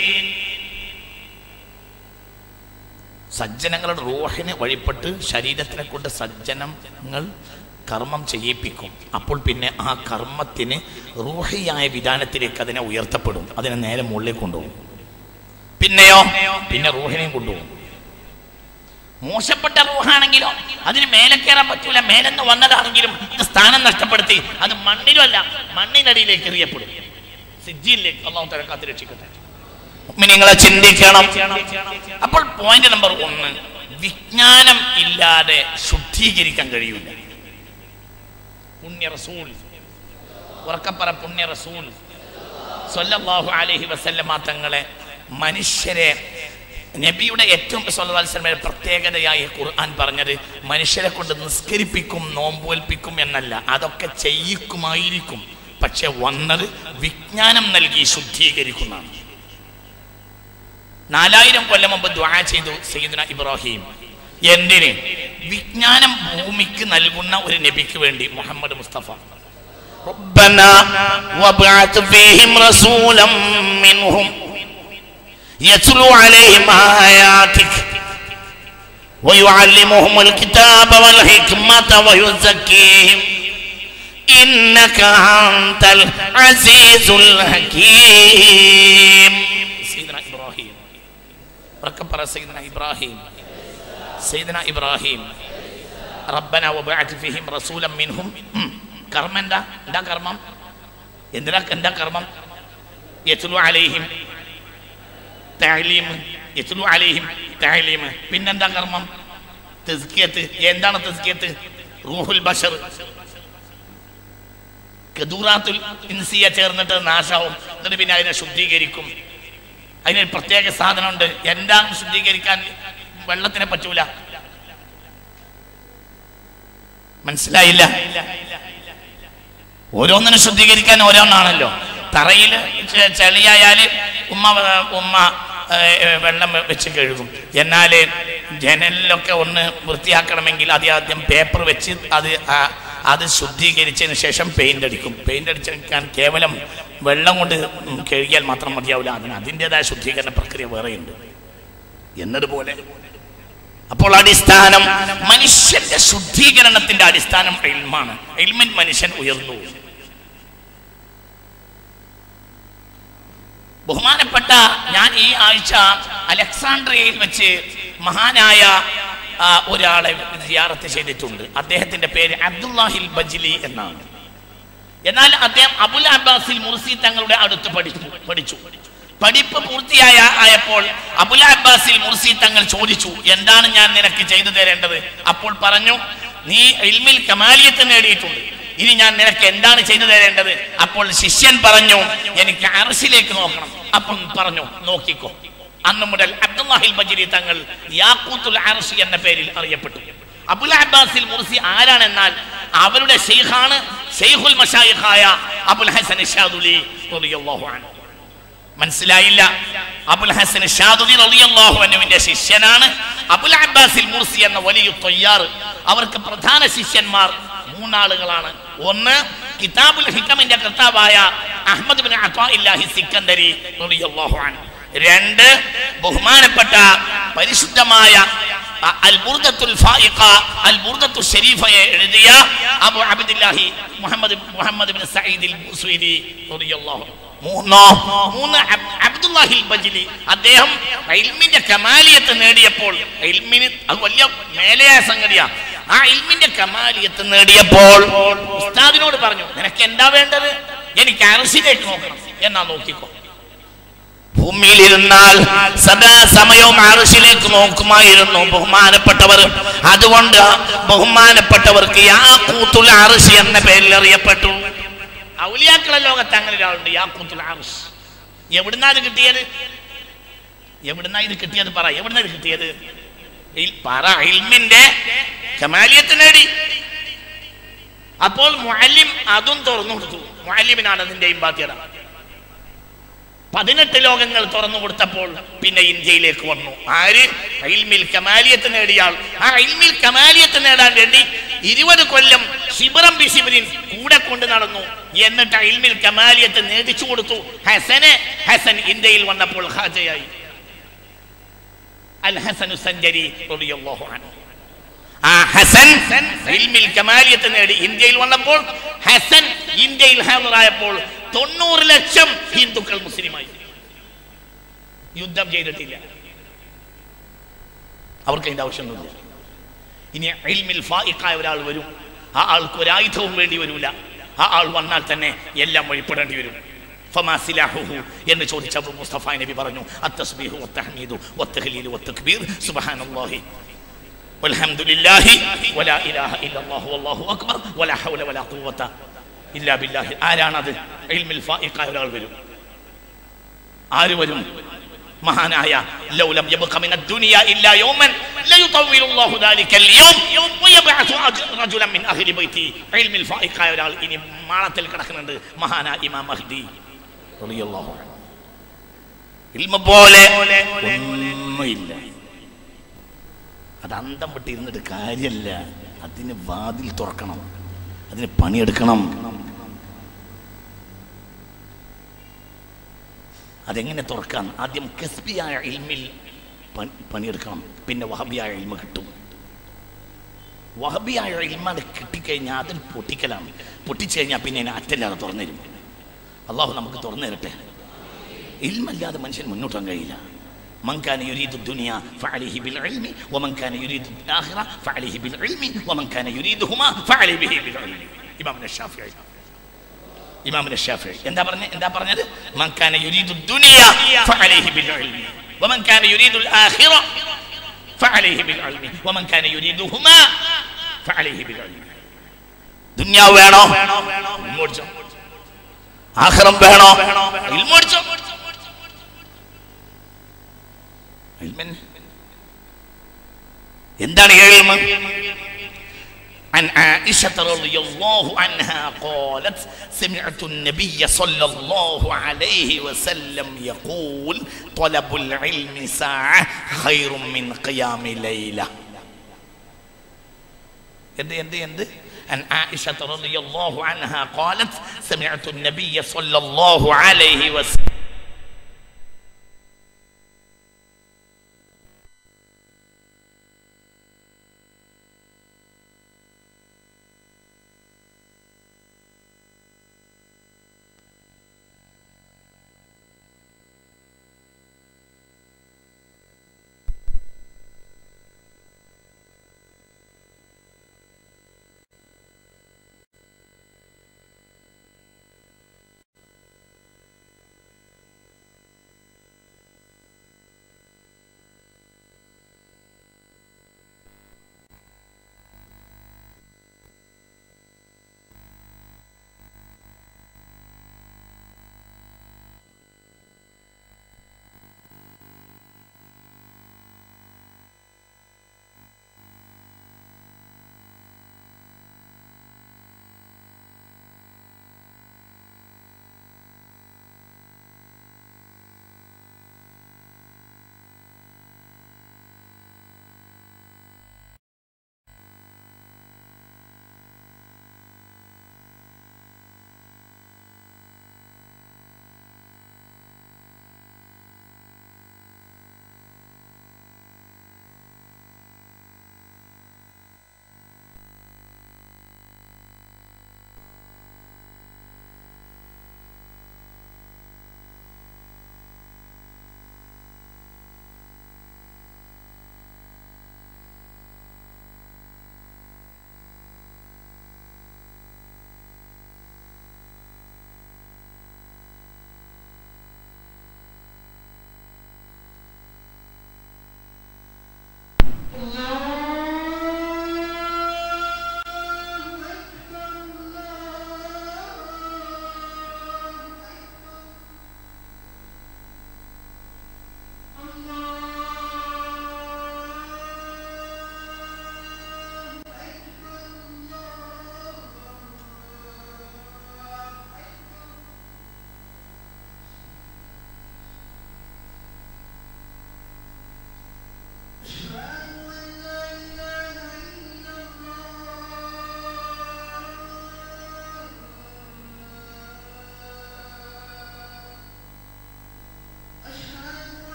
സജ്ജനങ്ങളുടെ റൂഹിനെ വഴിപ്പെട്ട് ശരീരത്തിനെ കൊണ്ട് സജ്ജനങ്ങൾ കർമ്മം ചെയ്യിപ്പിക്കും അപ്പോൾ പിന്നെ ആ കർമ്മത്തിന് റൂഹിയായ വിധാനത്തിലേക്ക് അതിനെ ഉയർത്തപ്പെടും അതിനെ നേരെ മുകളിലേക്ക് കൊണ്ടുപോകും പിന്നെയോ പിന്നെ റൂഹിനെയും കൊണ്ടുപോകും മോശപ്പെട്ട റൂഹാണെങ്കിലോ അതിന് മേലെ കയറാൻ പറ്റൂല മേലെന്ന് വന്നതാണെങ്കിലും ഇത് സ്ഥാനം നഷ്ടപ്പെടുത്തി അത് മണ്ണിലും അല്ല മണ്ണിനടിയിലേക്ക് എറിയപ്പെടും സിജിയിലേക്ക് അള്ളാഹു തല കാത്ത് രക്ഷിക്കട്ടെ നിങ്ങളെ ചിന്തിക്കണം അപ്പോൾ പോയിന്റ് നമ്പർ ഒന്ന് വിജ്ഞാനം ഇല്ലാതെ ശുദ്ധീകരിക്കാൻ കഴിയില്ല പുണ്യ റസൂൽ ഉറക്കപ്പറ പുണ്യ റസൂൽ സ്വല്ലല്ലാഹു അലൈഹി വസല്ലമ തങ്ങളെ മനുഷ്യരെ നബിയുടെ ഏറ്റവും സല്ലല്ലാഹു അലൈഹി വസല്ലമയുടെ പ്രത്യേകതയായി ഖുർആൻ പറഞ്ഞത് മനുഷ്യരെ കൊണ്ട് നിസ്കരിപ്പിക്കും നോമ്പേൽപ്പിക്കും എന്നല്ല അതൊക്കെ ചെയ്യിക്കുമായിരിക്കും പക്ഷെ വന്നത് വിജ്ഞാനം നൽകി ശുദ്ധീകരിക്കുന്നതാണ് നാലായിരം കൊല്ലം മുമ്പ് ദ്വാ ചെയ്തു സയ്യിദ്ന ഇബ്രാഹിം എന്തിന് വിജ്ഞാനം ഭൂമിക്ക് നൽകുന്ന ഒരു നബിക്ക് വേണ്ടി മുഹമ്മദ് മുസ്തഫ ربنا وابعث فيهم رسولا منهم يتلو عليهم آياتك ويعلمهم الكتاب والحكمة ويزكيهم إنك أنت العزيز الحكيم سيدنا إبراهيم ركب سيدنا إبراهيم سيدنا إبراهيم ربنا وبعث فيهم رسولا منهم ഉം. കർമ്മം എന്താ എന്താ കർമ്മം എന്തിനാ എന്താ കർമ്മം യത്ലു അലൈഹിം തഅലീം യത്ലു അലൈഹിം തഅലീം പിന്നെന്താ കർമ്മം തസ്കിയത്ത് എന്താണ് തസ്കിയത്ത് റൂഹുൽ ബഷർ കദൂറാത്തുൽ ഇൻസിയ ചേർന്നിട്ട് നാശാവും എന്നിട്ട് പിന്നെ അതിനെ ശുദ്ധീകരിക്കും അതിനൊരു പ്രത്യേക സാധനമുണ്ട് എന്താണ് ശുദ്ധീകരിക്കാൻ വെള്ളത്തിനെ പറ്റൂല മനസ്സിലായില്ല ഓരോന്നിനും ശുദ്ധീകരിക്കാൻ ഓരോന്നാണല്ലോ തറയിൽ ചെ- ചെളിയായാൽ ഉമ്മ വ- ഉമ്മ ഏ, ഏ, വെള്ളം വെച്ച് കഴുകും എന്നാൽ ജനലിലൊക്കെ ഒന്ന് വൃത്തിയാക്കണമെങ്കിൽ അത് ആദ്യം പേപ്പർ വെച്ച് അത് ആ- അത് ശുദ്ധീകരിച്ചതിന് ശേഷം പെയിന്റ് അടിക്കും പെയിന്റ് അടിച്ചെടുക്കാൻ കേവലം വെള്ളം കൊണ്ട് ഉം കഴുകിയാൽ മാത്രം മതിയാവില്ല അതിന് അതിൻ്റെതായ ശുദ്ധീകരണ പ്രക്രിയ വേറെയുണ്ട് എന്നതുപോലെ അപ്പോൾ അടിസ്ഥാനം മനുഷ്യന്റെ ശുദ്ധീകരണത്തിന്റെ അടിസ്ഥാനം എൽമാണ് എൽമിൻ മനുഷ്യൻ ഉയർന്നു ബഹുമാനപ്പെട്ട ഞാൻ ഈ ആഴ്ച അലക്സാണ്ട്രിയയിൽ വെച്ച് മഹാനായ ആ, ഒരാളെ സിയാറത്ത് ചെയ്തിട്ടുണ്ട് അദ്ദേഹത്തിന്റെ പേര് അബ്ദുല്ലാഹിൽ ബജ്ലി എന്നാണ് എന്നാൽ അദ്ദേഹം അബുൽ അബ്ബാസിൽ മുർസി തങ്ങളുടെ അടുത്ത് പഠിച്ചു പഠിച്ചു പഠിപ്പ് പൂർത്തിയായ ആയപ്പോൾ അബുൽ അബ്ബാസിൽ മുർസി തങ്ങൾ ചോദിച്ചു എന്താണ് ഞാൻ നിനക്ക് ചെയ്തു തരേണ്ടത് അപ്പോൾ പറഞ്ഞു നീ ഇൽമിൽ കമാലിയത്ത് നേടിയിട്ടുണ്ട് ഇനി ഞാൻ നിനക്ക് എന്താണ് ചെയ്തു തരേണ്ടത് അപ്പോൾ ശിഷ്യൻ പറഞ്ഞു എനിക്ക് അറസിലേക്ക് നോക്കണം അപ്പം പറഞ്ഞു നോക്കിക്കോ അന്ന് മുതൽ അബ്ദുല്ലാഹിൽ ബജരി തങ്ങൾ യാക്കൂത്തുൽ അറസി എന്ന പേരിൽ അറിയപ്പെട്ടു അബുൽ അബ്ബാസിൽ മുർസി ആരാണെന്നാൽ അവരുടെ ഷെയ്ഖാണ് ഷെയ്ഖുൽ മഷായിഖായ അബുൽ ഹസൻ ഷാദുലി റളിയല്ലാഹു അൻഹു മനസ്സിലായില്ല അബുൽ ഹസൻ ഷാദുദി റളിയല്ലാഹു അൻഹുവിന്റെ ശിഷ്യനാണ് അബുൽ അബ്ബാസിൽ മുർസി എന്ന വലിയ തൊയ്യാർ അവർക്ക് പ്രധാന ശിഷ്യന്മാർ മൂന്നാളുകളാണ് ഒന്ന് കിതാബുൽ ഹിക്കമിന്റെ കർത്താവായ അഹ്മദ് ബിൻ അത്വാഇല്ലാഹി സിക്കന്ദരി റളിയല്ലാഹു അൻഹു രണ്ട് ബഹുമാനപ്പെട്ട പരിശുദ്ധമായ അ- അൽ ബുർദത്തുൽ ഫായിഖ അൽ ബുർദത്തു ഷരീഫയെ എഴുതിയ Abu Abdullahi Muhammad Muhammad bin Saeed al Busiri റളിയല്ലാഹു അൻഹു മൂന്നോ മൂന്ന് അബ്- അബ്ദുല്ലാഹിൽ ബജ്ലി അദ്ദേഹം ഇൽമിന്റെ കമാലിയത്ത് നേടിയപ്പോൾ ഇൽമിന് അത് വലിയ മേലയായ സംഗതിയാ ആ ഇൽമിന്റെ കമാലിയത്ത് നേടിയപ്പോൾ ഉസ്താദിനോട് പറഞ്ഞു നിനക്ക് എന്താ വേണ്ടത് എനിക്ക് അറസിലേക്ക് നോക്കണം എന്നാ നോക്കിക്കോ ഭൂമിയിലിരുന്നാൽ സദാ സമയവും അറശിലേക്ക് നോക്കുമായിരുന്നു ബഹുമാനപ്പെട്ടവർ അതുകൊണ്ട് ബഹുമാനപ്പെട്ടവർക്ക് യാക്കൂത്തുൽ അറശി എന്ന പേരിൽ അറിയപ്പെട്ടു ഔലിയാക്കളെ ലോകത്ത് അങ്ങനെ ഒരാളുണ്ട് യാക്കൂത്തുൽ അറശ് എവിടുന്നാ ഇത് കിട്ടിയത് എവിടുന്നാ ഇത് കിട്ടിയത് പറ എവിടുന്നാ ഇത് കിട്ടിയത് ഇൽ- പറ ഇൽമിന്റെ കമാലിയത്ത് നേടി അപ്പോൾ മുഅല്ലിം അതും തുറന്നു കൊടുത്തു മുഅല്ലിമിനാണ് അതിന്റെയും ബാധ്യത പതിനെട്ട് ലോകങ്ങൾ തുറന്നു കൊടുത്തപ്പോൾ പിന്നെ ഇന്ത്യയിലേക്ക് വന്നു ആര് ഇൽമിൽ കമാലിയത്ത് നേടിയാൾ ആ ഇൽമിൽ കമാലിയത്ത് നേടാൻ വേണ്ടി ഇരുപത് കൊല്ലം ശിബിറം ബി ശിബിരിൻ കൂടെ കൊണ്ട് നടന്നു എന്നിട്ട് ആ ഇൽമിൽ കമാലിയത്ത് നേടിച്ചു കൊടുത്തു ഹസനെ ഹസൻ ഇന്ത്യയിൽ വന്നപ്പോൾ ഹാജയായി അൽ ഹസനു സഞ്ചരി റളിയല്ലാഹു അൻഹു ആ ഹസൻ ഇൽമിൽ കമാലിയത്ത് നേടി ഇന്ത്യയിൽ വന്നപ്പോൾ ഹസൻ ഇന്ത്യയിൽ ഹാജറായപ്പോൾ തൊണ്ണൂറ് ലക്ഷം ഹിന്ദുക്കൾ മുസ്ലിമായി യുദ്ധം ചെയ്തിട്ടില്ല അവർക്ക് അതിന്റെ ആവശ്യമൊന്നുമില്ല ഇനി ഇൽമിൽ ഫായിഖായ ഒരാൾ വരും ആ ആൾക്ക് ഒരു ആയുധവും വേണ്ടി വരൂല ആ ആൾ വന്നാൽ തന്നെ എല്ലാം വഴിപ്പെടേണ്ടി വരും ഫമാ സിലാഹുഹു എന്ന് ചോദിച്ചപ്പോൾ മുസ്തഫ നബി പറഞ്ഞു അത്തസ്ബീഹു വത്തഹ്മീദു വത്തഹ്ലീലു വത്തക്ബീർ സുബ്ഹാനല്ലാഹി والحمد لله ولا إله إلا الله والله أكبر ولا حول ولا قوة إلا بالله ആരാണത് ഇൽമിൽ ഫായിഖായ ഒരാൾ വരും ആര് വരും മഹാനായ ലൗലം യബ്ഖ മിന ദുനിയ ഇല്ലാ യൗമൻ ലയുതവ്വിലു അല്ലാഹു ദാലിക അൽയൗം വയബ്അഥു റജുലൻ മിൻ അഹ്ലി ബൈതി ഇൽമിൽ ഫായിഖായ ഒരാൾ ഇനി മാളത്തിൽ കിടക്കുന്നുണ്ട് മഹാനായ ഇമാം മഹ്ദി റളിയല്ലാഹു അൻഹു ഇൽമ പോലെ ഒന്നുമില്ല അത് അന്തം വിട്ട് ഇരുന്നിട്ട് കാര്യമല്ല അതിന് വാതിൽ തുറക്കണം അതിന് പണിയെടുക്കണം അതെങ്ങനെ തുറക്കാം ആദ്യം കസ്ബിയായ ഇൽമിൽ പണി- പണിയെടുക്കണം പിന്നെ വഹബിയായ ഇൽമ കിട്ടും വഹബിയായ ഇൽമാണ് കിട്ടിക്കഴിഞ്ഞാൽ അതിൽ പൊട്ടിക്കലാണ് പൊട്ടിച്ചു കഴിഞ്ഞാൽ പിന്നെ അതിനെ അറ്റല്ലാതെ തുറന്നു തരും അള്ളാഹു നമുക്ക് തുറന്നു തരട്ടെ ഇൽമല്ലാതെ മനുഷ്യൻ മുന്നോട്ട് പോകാൻ കഴിയില്ല من كان يريد الدنيا فعليه بالعلم ومن كان يريد الآخرة فعليه بالعلم ومن كان يريدهما فعليه به بالعلم إمامنا الشافعي إمامنا الشافعي എന്താ പറഞ്ഞ എന്താ പറഞ്ഞത് من كان يريد الدنيا فعليه بالعلم ومن كان يريد الآخرة فعليه بالعلم ومن كان يريدهما فعليه بالعلم ദുനിയാവ് വേണോ ഇൽമോടിച്ചോ ആഖിറം വേണോ ഇൽമോടിച്ചോ ഇൽമൻ എന്താണ് ഈ ഇൽമ عن عائشة رضي الله عنها قالت سمعت النبي صلى الله عليه وسلم يقول طلب العلم ساعة خير من قيام ليلة എന്ത് എന്ത് എന്ത് عن عائشة رضي الله عنها قالت سمعت النبي صلى الله عليه وسلم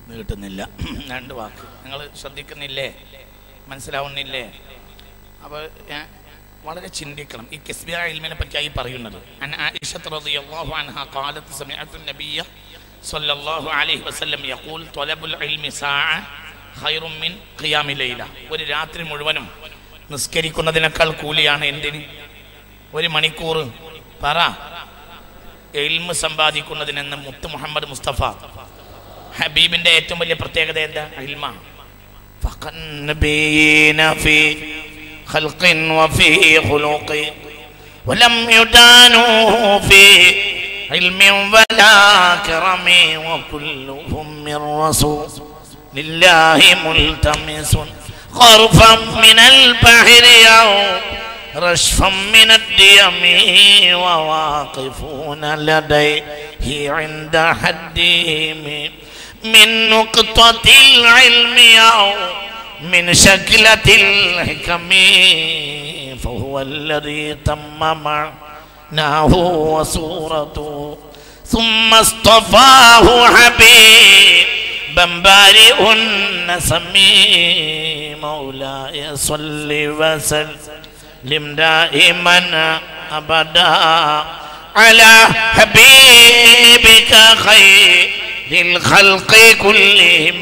നീട്ടുന്നില്ല രണ്ട് വാക്ക് നിങ്ങൾ ശ്രദ്ധിക്കുന്നില്ലേ മനസ്സിലാവുന്നില്ലേ അപ്പോൾ ഞാൻ വളരെ ചിന്തിക്കണം ഈ കിസ്ബിയ ഇൽമിനെ പറ്റിയായി പറയുന്നത് അൻ ആയിഷത്ത് റളിയല്ലാഹു അൻഹ ഖാലത്ത് സമിഅത്തു നബിയ്യ സല്ലല്ലാഹു അലൈഹി വസല്ലം യഖൂൽ ത്വലബുൽ ഇൽമി സാഅ ഖൈറും മിൻ ഖിയാമി ലൈല ഒരു രാത്രി മുഴുവനും നിസ്കരിക്കുന്നതിനേക്കാൾ കൂലിയാണ് എന്തിന് ഒരു മണിക്കൂർ പറ എൽമ് സമ്പാദിക്കുന്നതിനെന്ന് മുത്ത് മുഹമ്മദ് മുസ്തഫ ഹബീബിന്റെ ഏറ്റവും വലിയ പ്രത്യേകത എന്താ ഇൽമ فقنبين في خلق وفي خلق ولم يدانوه في علم ولا كرم وكلهم من رسول لله ملتمس غرفا من البحر أو رشفا من الديم وواقفون لديه عند حدهم من نقطة العلم أو من شكلة الحكم فهو الذي تم معناه وصورته ثم اصطفاه حبيبا بارئ النسم مولاي صل وسلم دائما أبدا على حبيبك خير للخلق كلهم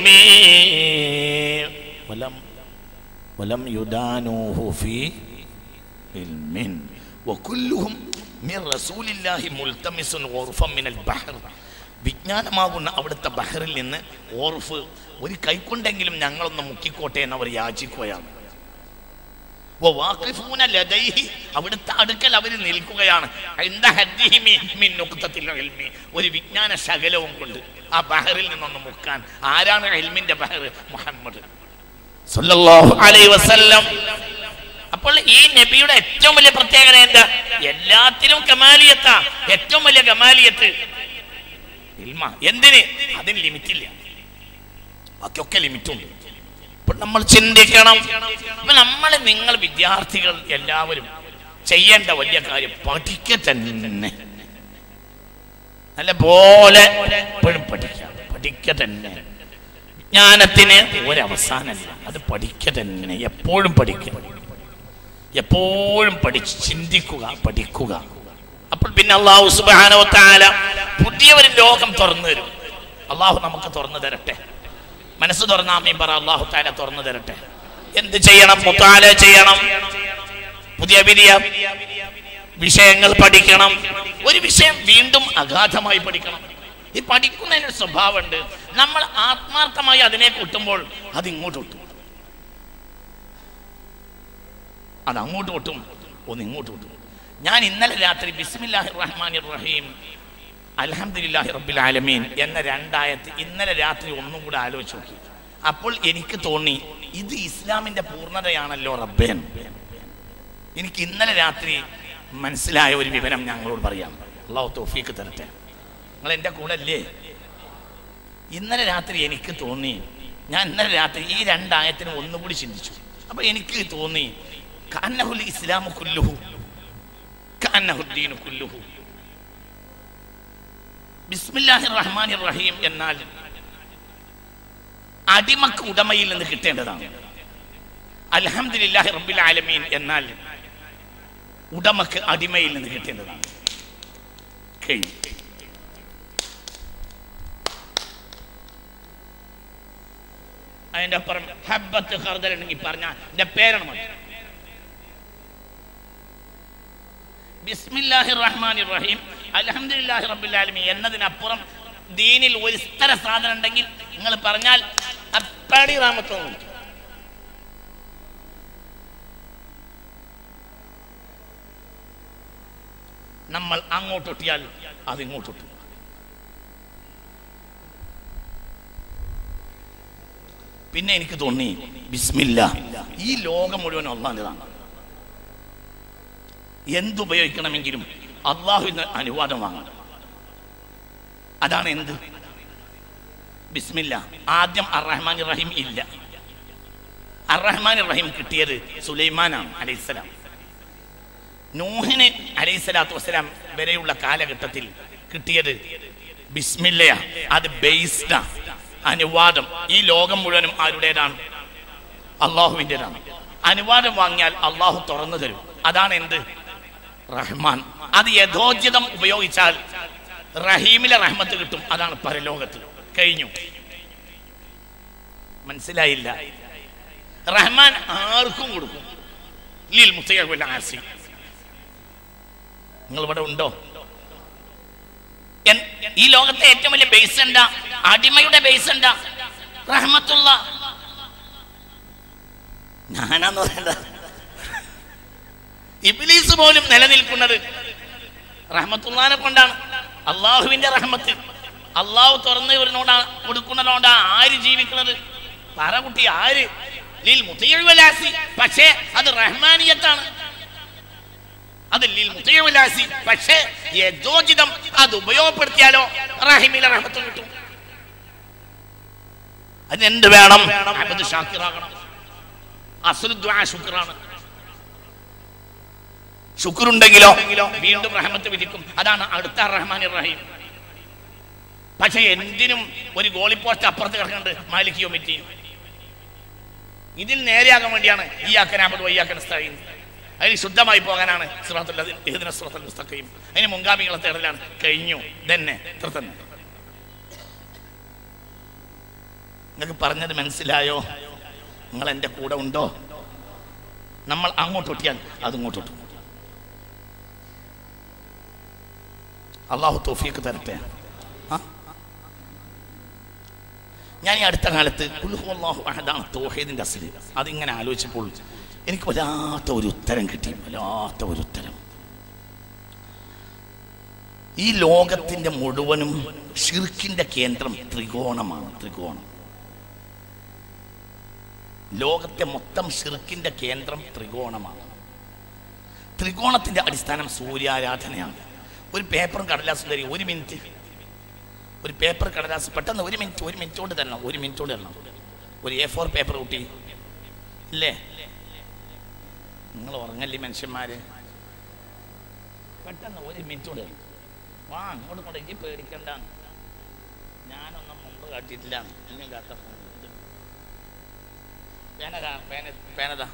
ولم ولم يدانوه في علم وكلهم من رسول الله ملتمس غرفا من البحر വിജ്ഞാനമാകുന്ന അവിടുത്തെ ബഹറിൽ നിന്ന് ഓർഫ് ഒരു കൈക്കൊണ്ടെങ്കിലും ഞങ്ങളൊന്ന് മുക്കിക്കോട്ടെ എന്ന് അവർ യാചിക്കുകയാണ് വവാഖിഫൂന ലദൈഹി അവിടുത്തെ അടുക്കൽ അവർ നിൽക്കുകയാണ് ഇന്ദ ഹദ്ദിഹിമി മിൻ നുഖ്തത്തിൽ ഇൽമി ഒരു വിജ്ഞാന ശകലവും കൊണ്ട് ആ ബഹറിൽ നിന്നൊന്ന് മുക്കാൻ ആരാണ് ഇൽമിന്റെ ബഹർ മുഹമ്മദ് സല്ലല്ലാഹു അലൈഹി വസല്ലം അപ്പോൾ ഈ നബിയുടെ ഏറ്റവും വലിയ പ്രത്യേകത എന്താ എല്ലാത്തിലും കമാലിയത്താ ഏറ്റവും വലിയ കമാലിയത്ത് ഇൽമ എന്തിന് അതിന് ലിമിറ്റില്ല ബാക്കിയൊക്കെ ലിമിറ്റുണ്ട് അപ്പോൾ നമ്മൾ ചിന്തിക്കണം അപ്പൊ നമ്മൾ നിങ്ങൾ വിദ്യാർത്ഥികൾ എല്ലാവരും ചെയ്യേണ്ട വലിയ കാര്യം പഠിക്ക തന്നെ നല്ല പോലെ എപ്പോഴും പഠിക്കാം പഠിക്ക തന്നെ വിജ്ഞാനത്തിന് ഒരവസാനമല്ല അത് പഠിക്ക തന്നെ എപ്പോഴും പഠിക്കുക എപ്പോഴും പഠിച്ച് ചിന്തിക്കുക പഠിക്കുക അപ്പോൾ പിന്നെ അള്ളാഹു സുബാനോ താല പുതിയ ഒരു ലോകം തുറന്നു തരും അള്ളാഹു നമുക്ക് തുറന്നു തരട്ടെ മനസ്സ് തുറന്ന അമ്മയും പറ അള്ളാഹു താല തുറന്നു തരട്ടെ എന്ത് ചെയ്യണം മുത്താല ചെയ്യണം പുതിയ പുതിയ വിഷയങ്ങൾ പഠിക്കണം ഒരു വിഷയം വീണ്ടും അഗാധമായി പഠിക്കണം ഈ പഠിക്കുന്നതിന് സ്വഭാവമുണ്ട് നമ്മൾ ആത്മാർത്ഥമായി അതിനെ കൂട്ടുമ്പോൾ അത് ഇങ്ങോട്ട് കിട്ടും അത് അങ്ങോട്ട് ഒട്ടും ഒന്ന് ഇങ്ങോട്ട് ഒട്ടും ഞാൻ ഇന്നലെ രാത്രി ബിസ്മില്ലാഹി റഹ്മാൻ റഹീം അൽഹംദുലില്ലാഹി റബ്ബിൽ ആലമീൻ എന്ന രണ്ടായത്ത് ഇന്നലെ രാത്രി ഒന്നും കൂടെ ആലോചിച്ച് നോക്കി അപ്പോൾ എനിക്ക് തോന്നി ഇത് ഇസ്ലാമിന്റെ പൂർണ്ണതയാണല്ലോ റബ്ബേൻ എനിക്ക് ഇന്നലെ രാത്രി മനസ്സിലായ ഒരു വിവരം ഞങ്ങളോട് പറയാം അള്ളാഹു തോഫീക്ക് തരട്ടെ നിങ്ങൾ എൻ്റെ കൂടെ അല്ലേ ഇന്നലെ രാത്രി എനിക്ക് തോന്നി ഞാൻ ഇന്നലെ രാത്രി ഈ രണ്ടായത്തിന് ഒന്നുകൂടി ചിന്തിച്ചു അപ്പൊ എനിക്ക് തോന്നി കാന്നഹുൽ ഇസ്ലാമു കുല്ലുഹു കാന്നഹുദ്ദീനു കുല്ലുഹു ബിസ്മില്ലാഹിർ റഹ്മാനിർ റഹീം എന്നാൽ അടിമക്ക് ഉടമയിൽ നിന്ന് കിട്ടേണ്ടതാണ് അൽഹംദുലില്ലാഹി റബ്ബിൽ ആലമീൻ എന്നാൽ ഉടമക്ക് അടിമയിൽ നിന്ന് കിട്ടേണ്ടതാണ് കഴിഞ്ഞു അതിന്റെ അപ്പുറം ഹബ്ബത്ത് ഖർദൽ ഉണ്ടെങ്കിൽ പറഞ്ഞ എന്റെ പേരാണ് മതി ബിസ്മില്ലാഹി റഹ്മാൻ റഹീം അലഹദില്ലാഹി റബ്ബിൽ ആലമീൻ എന്നതിനപ്പുറം ദീനിൽ ഒരു സ്ഥല സാധനം ഉണ്ടെങ്കിൽ നിങ്ങൾ പറഞ്ഞാൽ അപ്പാടി റാമത്വം നമ്മൾ അങ്ങോട്ടൊട്ടിയാൽ അത് ഇങ്ങോട്ടൊട്ടും പിന്നെ എനിക്ക് തോന്നി ബിസ്മില്ല ഈ ലോകം മുഴുവൻ അള്ളാഹിതാണ് എന്തുപയോഗിക്കണമെങ്കിലും അള്ളാഹുവിന് അനുവാദം വാങ്ങണം അതാണ് എന്ത് ബിസ്മില്ല ആദ്യം അറഹ്മാൻ റഹീം ഇല്ല അറഹ്മാൻ റഹീം കിട്ടിയത് സുലൈമാനാണ് അലൈഹിസ്സലാം നൂഹിന് അലൈഹിസ്സലാത്തു വസ്സലാം വരെയുള്ള കാലഘട്ടത്തിൽ കിട്ടിയത് ബിസ്മില്ലയാ അത് ബേസ്ഡാ അനുവാദം ഈ ലോകം മുഴുവനും ആരുടേതാണ് അള്ളാഹുവിൻ്റെതാണ് അനുവാദം വാങ്ങിയാൽ അള്ളാഹു തുറന്നു തരും അതാണ് എന്ത് റഹ്മാൻ അത് യഥോചിതം ഉപയോഗിച്ചാൽ റഹീമിലെ റഹ്മത്ത് കിട്ടും അതാണ് പരലോകത്ത് കഴിഞ്ഞു മനസ്സിലായില്ല റഹ്മാൻ ആർക്കും കൊടുക്കും ലിൽ മുത്തയ്യബുൽ ആസി നിങ്ങൾ ഇവിടെ ഉണ്ടോ എൻ- ഈ ലോകത്തെ ഏറ്റവും വലിയ ബേസ് എന്താ അടിമയുടെ ബേസ് എന്താ റഹ്മത്തുള്ള ഞാനാന്ന് പറയണ്ട ഇബിലീസ് പോലും നിലനിൽക്കുന്നത് റഹ്മത്തുള്ളാനെ കൊണ്ടാണ് അള്ളാഹുവിന്റെ റഹ്മത്ത് അള്ളാഹു തുറന്നു വരുന്നോണ്ടാ കൊടുക്കുന്നതുകൊണ്ടാ ആര് ജീവിക്കുന്നത് പറ കുട്ടി ആര് ലിൽ മുത്തയ്യവലാസി പക്ഷേ അത് റഹ്മാനിയത്താണ് അത് ലിൽ മുത്തയ്യവലാസി പക്ഷേ യഥോചിതം അത് ഉപയോഗപ്പെടുത്തിയാലോ റഹിമിലെ റഹ്മത്ത് കിട്ടും അതിനെന്ത് വേണം അബദ് ഷാക്കിറാകണം അസുദ്വാ ശുക്രാണ് ശുക്രുണ്ടെങ്കിലോ വീണ്ടും റഹ്മത്ത് വിധിക്കും അതാണ് അടുത്ത റഹ്മാൻ റഹീം പക്ഷെ എന്തിനും ഒരു ഗോളിപ്പോസ്റ്റ് അപ്പുറത്ത് കിടക്കുന്നുണ്ട് മാലിക് യോമിറ്റി ഇതിൽ നേരെയാകാൻ വേണ്ടിയാണ് ഈ ആക്കനാമത് വയ്യാക്കൻ സ്ഥായി അതിന് ശുദ്ധമായി പോകാനാണ് സുഹൃത്തുൽ ഇതിനെ സുഹൃത്തുൽ മുസ്തഖയും അതിന് മുൻഗാമികളെ തേടലാണ് കഴിഞ്ഞു തന്നെ ഇത്ര തന്നെ നിങ്ങൾക്ക് പറഞ്ഞത് മനസ്സിലായോ നിങ്ങൾ എൻ്റെ കൂടെ ഉണ്ടോ നമ്മൾ അങ്ങോട്ട് ഒട്ടിയാൽ അത് ഇങ്ങോട്ട് ഒട്ടും അള്ളാഹു തോഫിയൊക്കെ തരട്ടെ ആ? ഞാൻ ഈ അടുത്ത കാലത്ത് കുൽഹു അല്ലാഹു അഹദാണ് തോഹീദിന്റെ അസല് അതിങ്ങനെ ആലോചിച്ചപ്പോൾ എനിക്ക് വല്ലാത്ത ഒരു ഉത്തരം കിട്ടി വല്ലാത്ത ഒരു ഉത്തരം ഈ ലോകത്തിന്റെ മുഴുവനും ഷിർക്കിന്റെ കേന്ദ്രം ത്രികോണമാണ് ത്രികോണം ലോകത്തെ മൊത്തം ഷിർക്കിന്റെ കേന്ദ്രം ത്രികോണമാണ് ത്രികോണത്തിന്റെ അടിസ്ഥാനം സൂര്യാരാധനയാണ് ഒരു പേപ്പറും കടലാസും തരും ഒരു മിനിറ്റ് ഒരു പേപ്പർ കടലാസ് പെട്ടെന്ന് ഒരു മിനിറ്റ് ഒരു മിനിറ്റ് കൊണ്ട് തരണം ഒരു മിനിറ്റ് കൊണ്ട് തരണം ഒരു എ ഫോർ പേപ്പർ കൂട്ടി ഇല്ലേ നിങ്ങൾ ഉറങ്ങല്ലേ മനുഷ്യന്മാര് പെട്ടെന്ന് ഒരു മിനിറ്റ് കൊണ്ട് തരണം വാ അങ്ങോട്ട് കൊണ്ട് ഇനി പേടിക്കണ്ട ഞാനൊന്നും മുമ്പ് കാട്ടിയിട്ടില്ല ഇനി കാത്ത ഇത്. പേന കാ- പേന പേനതാ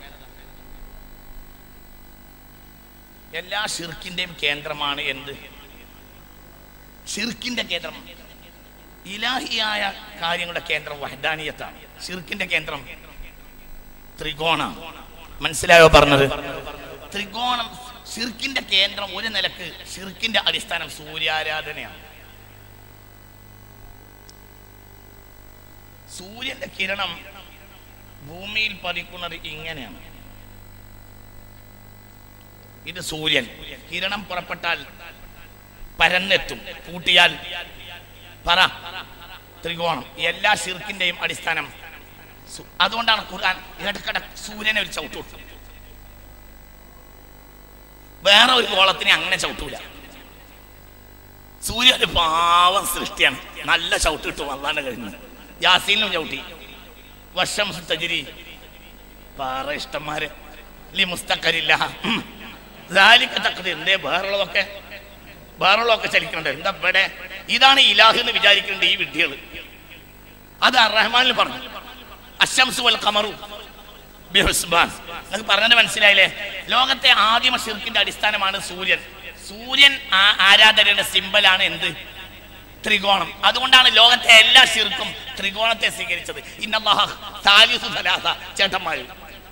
എല്ലാ ഷിർക്കിന്റെയും കേന്ദ്രമാണ് എന്ത് ഷിർക്കിന്റെ കേന്ദ്രം ഇലാഹിയായ കാര്യങ്ങളുടെ കേന്ദ്രം വഹദാനിയത്താണ് ഷിർക്കിന്റെ കേന്ദ്രം ത്രികോണ മനസ്സിലായോ പറഞ്ഞത് ത്രികോണം ഷിർക്കിന്റെ കേന്ദ്രം ഒരു നിലക്ക് ഷിർക്കിന്റെ അടിസ്ഥാനം സൂര്യാരാധനയാണ് സൂര്യന്റെ കിരണം ഭൂമിയിൽ പതിക്കുന്നത് ഇങ്ങനെയാണ് ഇത് സൂര്യൻ കിരണം പുറപ്പെട്ടാൽ പരന്നെത്തും കൂട്ടിയാൽ പറ ത്രികോണം എല്ലാ ഷിർക്കിന്റെയും അടിസ്ഥാനം സു- അതുകൊണ്ടാണ് ഖുർആൻ ഇടക്കട സൂര്യനെ ഒരു ചവിട്ടു വേറെ ഒരു കോളത്തിനെ അങ്ങനെ ചവിട്ടൂല സൂര്യൻ ഒരു പാവം സൃഷ്ടിയാണ് നല്ല ചവിട്ട് കിട്ടും അള്ളാന്റെ കഴിഞ്ഞ് യാസീനും ചവിട്ടി വർഷം തജിരി പാറ ഇഷ്ടന്മാര് ലി മുസ്തക്കരില്ല എന്തേ വേറുള്ളതൊക്കെ വേറുള്ളതൊക്കെ ചലിക്കുന്നുണ്ട് എന്താ ഇവിടെ ഇതാണ് ഇലാഹ് എന്ന് വിചാരിക്കുന്നുണ്ട് ഈ വിഡ്ഢികൾ അത് റഹ്മാനിൽ പറഞ്ഞു അശംസു വൽ ഖമറു ബിഹുസ്ബാൻ നിങ്ങൾക്ക് പറഞ്ഞത് മനസ്സിലായില്ലേ ലോകത്തെ ആദ്യമ ഷിർക്കിന്റെ അടിസ്ഥാനമാണ് സൂര്യൻ സൂര്യൻ ആ ആരാധനയുടെ സിമ്പലാണ് എന്ത് ത്രികോണം അതുകൊണ്ടാണ് ലോകത്തെ എല്ലാ ഷിർക്കും ത്രികോണത്തെ സ്വീകരിച്ചത് ഇന്നല്ലാഹ സാലിസു സലാസ ചേട്ടന്മാര്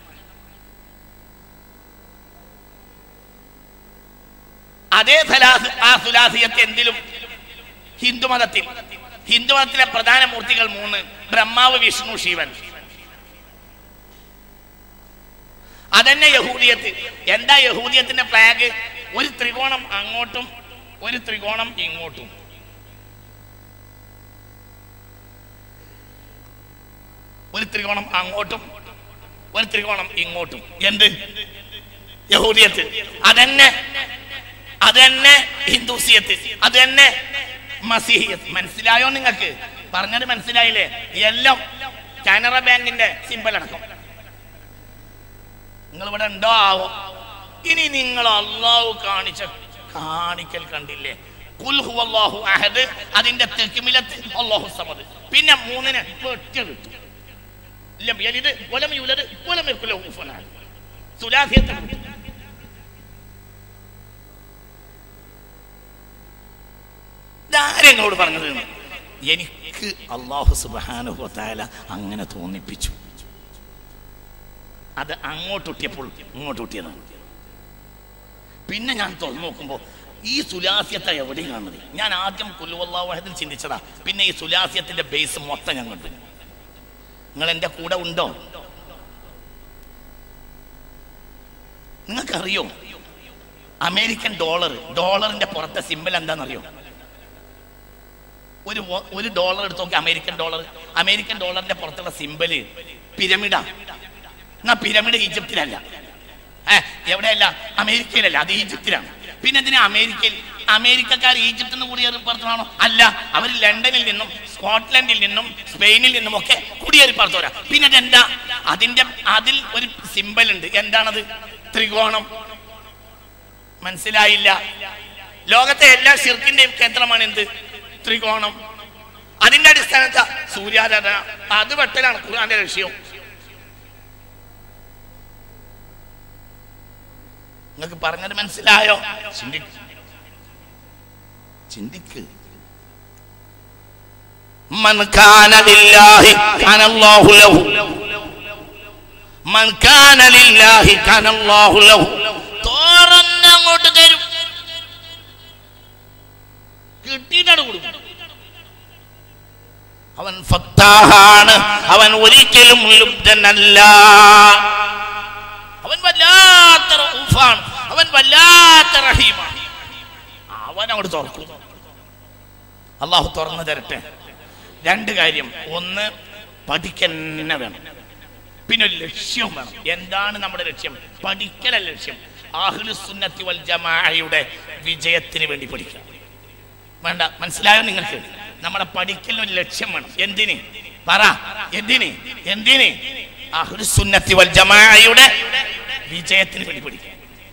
അതേ സലാസ് ആ സുലാസിയത്ത് എന്തിലും ഹിന്ദുമതത്തിൽ ഹിന്ദുമതത്തിലെ പ്രധാന മൂർത്തികൾ മൂന്ന് ബ്രഹ്മാവ് വിഷ്ണു ശിവൻ അതന്നെ യഹൂദിയത്ത് എന്താ യഹൂദിയത്തിന്റെ ഫ്ലാഗ് ഒരു ത്രികോണം അങ്ങോട്ടും ഒരു ത്രികോണം ഇങ്ങോട്ടും ഒരു ത്രികോണം അങ്ങോട്ടും ഒരു ത്രികോണം ഇങ്ങോട്ടും എന്ത് യഹൂദിയത്ത് അതന്നെ അതന്നെ ഹിന്ദുസിയത്ത് അതന്നെ മസീഹിയത്ത് മനസ്സിലായോ നിങ്ങൾക്ക് പറഞ്ഞത് മനസ്സിലായില്ലേ എല്ലാം കാനറ ബാങ്കിന്റെ സിമ്പൽ അടക്കം നിങ്ങൾ ഇവിടെ ഉണ്ടോ ആവോ ഇനി നിങ്ങൾ അള്ളാഹു കാണിച്ച കാണിക്കൽ കണ്ടില്ലേ ഖുൽ ഹുവല്ലാഹു അഹദ് അതിന്റെ തെക്കുമിലത്ത് അല്ലാഹു സമദ് പിന്നെ മൂന്നിന് ഒറ്റ കിട്ടും ലം യലിദ് വലം യൂലദ് വലം യകുൽ ലഹു കുഫുവൻ അഹദ് സുലാസിയത്ത് കിട്ടും. ഇതാരെങ്ങളോട് പറഞ്ഞത് എന്ന്? എനിക്ക് അള്ളാഹു സുബ്ഹാനഹു വതആല അങ്ങനെ തോന്നിപ്പിച്ചു അത് അങ്ങോട്ടൊട്ടിയപ്പോൾ ഇങ്ങോട്ടൊട്ടിയതാണ് പിന്നെ ഞാൻ തുറന്നു നോക്കുമ്പോൾ ഈ സുലാസ്യത്തെ എവിടെയും കാണുന്നത് ഞാൻ ആദ്യം കുല്ലുവല്ലാഹദിൽ ചിന്തിച്ചതാ പിന്നെ ഈ സുലാസ്യത്തിന്റെ ബേസ് മൊത്തം ഞാൻ കണ്ടു നിങ്ങൾ എൻ്റെ കൂടെ ഉണ്ടോ നിങ്ങൾക്കറിയോ അമേരിക്കൻ ഡോളർ ഡോളറിന്റെ പുറത്തെ സിമ്പിൾ എന്താണെന്നറിയോ ഒരു വോ- ഒരു ഡോളർ എടുത്ത് നോക്കി അമേരിക്കൻ ഡോളർ അമേരിക്കൻ ഡോളറിന്റെ പുറത്തുള്ള സിമ്പിള് പിരമിഡാ എന്നാ പിരമിഡ് ഈജിപ്തിലല്ല ഏ എവിടെയല്ല അമേരിക്കയിലല്ല അത് ഈജിപ്തിലാണ് പിന്നെ എന്തിനാ അമേരിക്കയിൽ അമേരിക്കക്കാർ ഈജിപ്തിൽ നിന്ന് കുടിയേറിപ്പുറത്താണോ അല്ല അവർ ലണ്ടനിൽ നിന്നും സ്കോട്ട്ലൻഡിൽ നിന്നും സ്പെയിനിൽ നിന്നും ഒക്കെ കുടിയേറിപ്പുറത്തോരാ പിന്നെ അതെന്താ അതിന്റെ അതിൽ ഒരു സിമ്പൽ ഉണ്ട് എന്താണത് ത്രികോണം മനസ്സിലായില്ല ലോകത്തെ എല്ലാ ഷിർക്കിന്റെയും കേന്ദ്രമാണ് എന്ത് ത്രികോണം അതിന്റെ അടിസ്ഥാനത്ത സൂര്യാരാധന അത് വെട്ടലാണ് ഖുർആന്റെ ലക്ഷ്യം നിങ്ങൾക്ക് പറഞ്ഞത് മനസ്സിലായോ ചിന്തിക്ക് ചിന്തിക്ക് മൻ കാന ലില്ലാഹി കാന അല്ലാഹു ലഹു മൻ കാന ലില്ലാഹി കാന അല്ലാഹു ലഹു തുറന്നങ്ങോട്ട് തരും കിട്ടിയിട്ടാണ് കൊടുക്കും അവൻ ഫത്താഹാണ് അവൻ ഒരിക്കലും ലുബ്ധനല്ല അവൻ വല്ലാത്ത റഊഫാണ് അവൻ വല്ലാത്ത റഹീമാണ് അവൻ അങ്ങോട്ട് തുറക്കും അള്ളാഹു തുറന്നു തരട്ടെ രണ്ട് കാര്യം ഒന്ന് പഠിക്കന്നെ വേണം പിന്നെ ഒരു ലക്ഷ്യവും വേണം എന്താണ് നമ്മുടെ ലക്ഷ്യം പഠിക്കല ലക്ഷ്യം ആഹ്ലു സുന്നത്തി വൽ ജമാഅയുടെ വിജയത്തിന് വേണ്ടി പഠിക്കണം വേണ്ട മനസ്സിലായോ നിങ്ങൾക്ക് നമ്മുടെ പഠിക്കലിന് ഒരു ലക്ഷ്യം വേണം എന്തിന് പറ എന്തിന് എന്തിന് അഹ്ലു സുന്നത്തി വൽ ജമാഅയുടെ വിജയത്തിന് വേണ്ടി പഠിക്കുക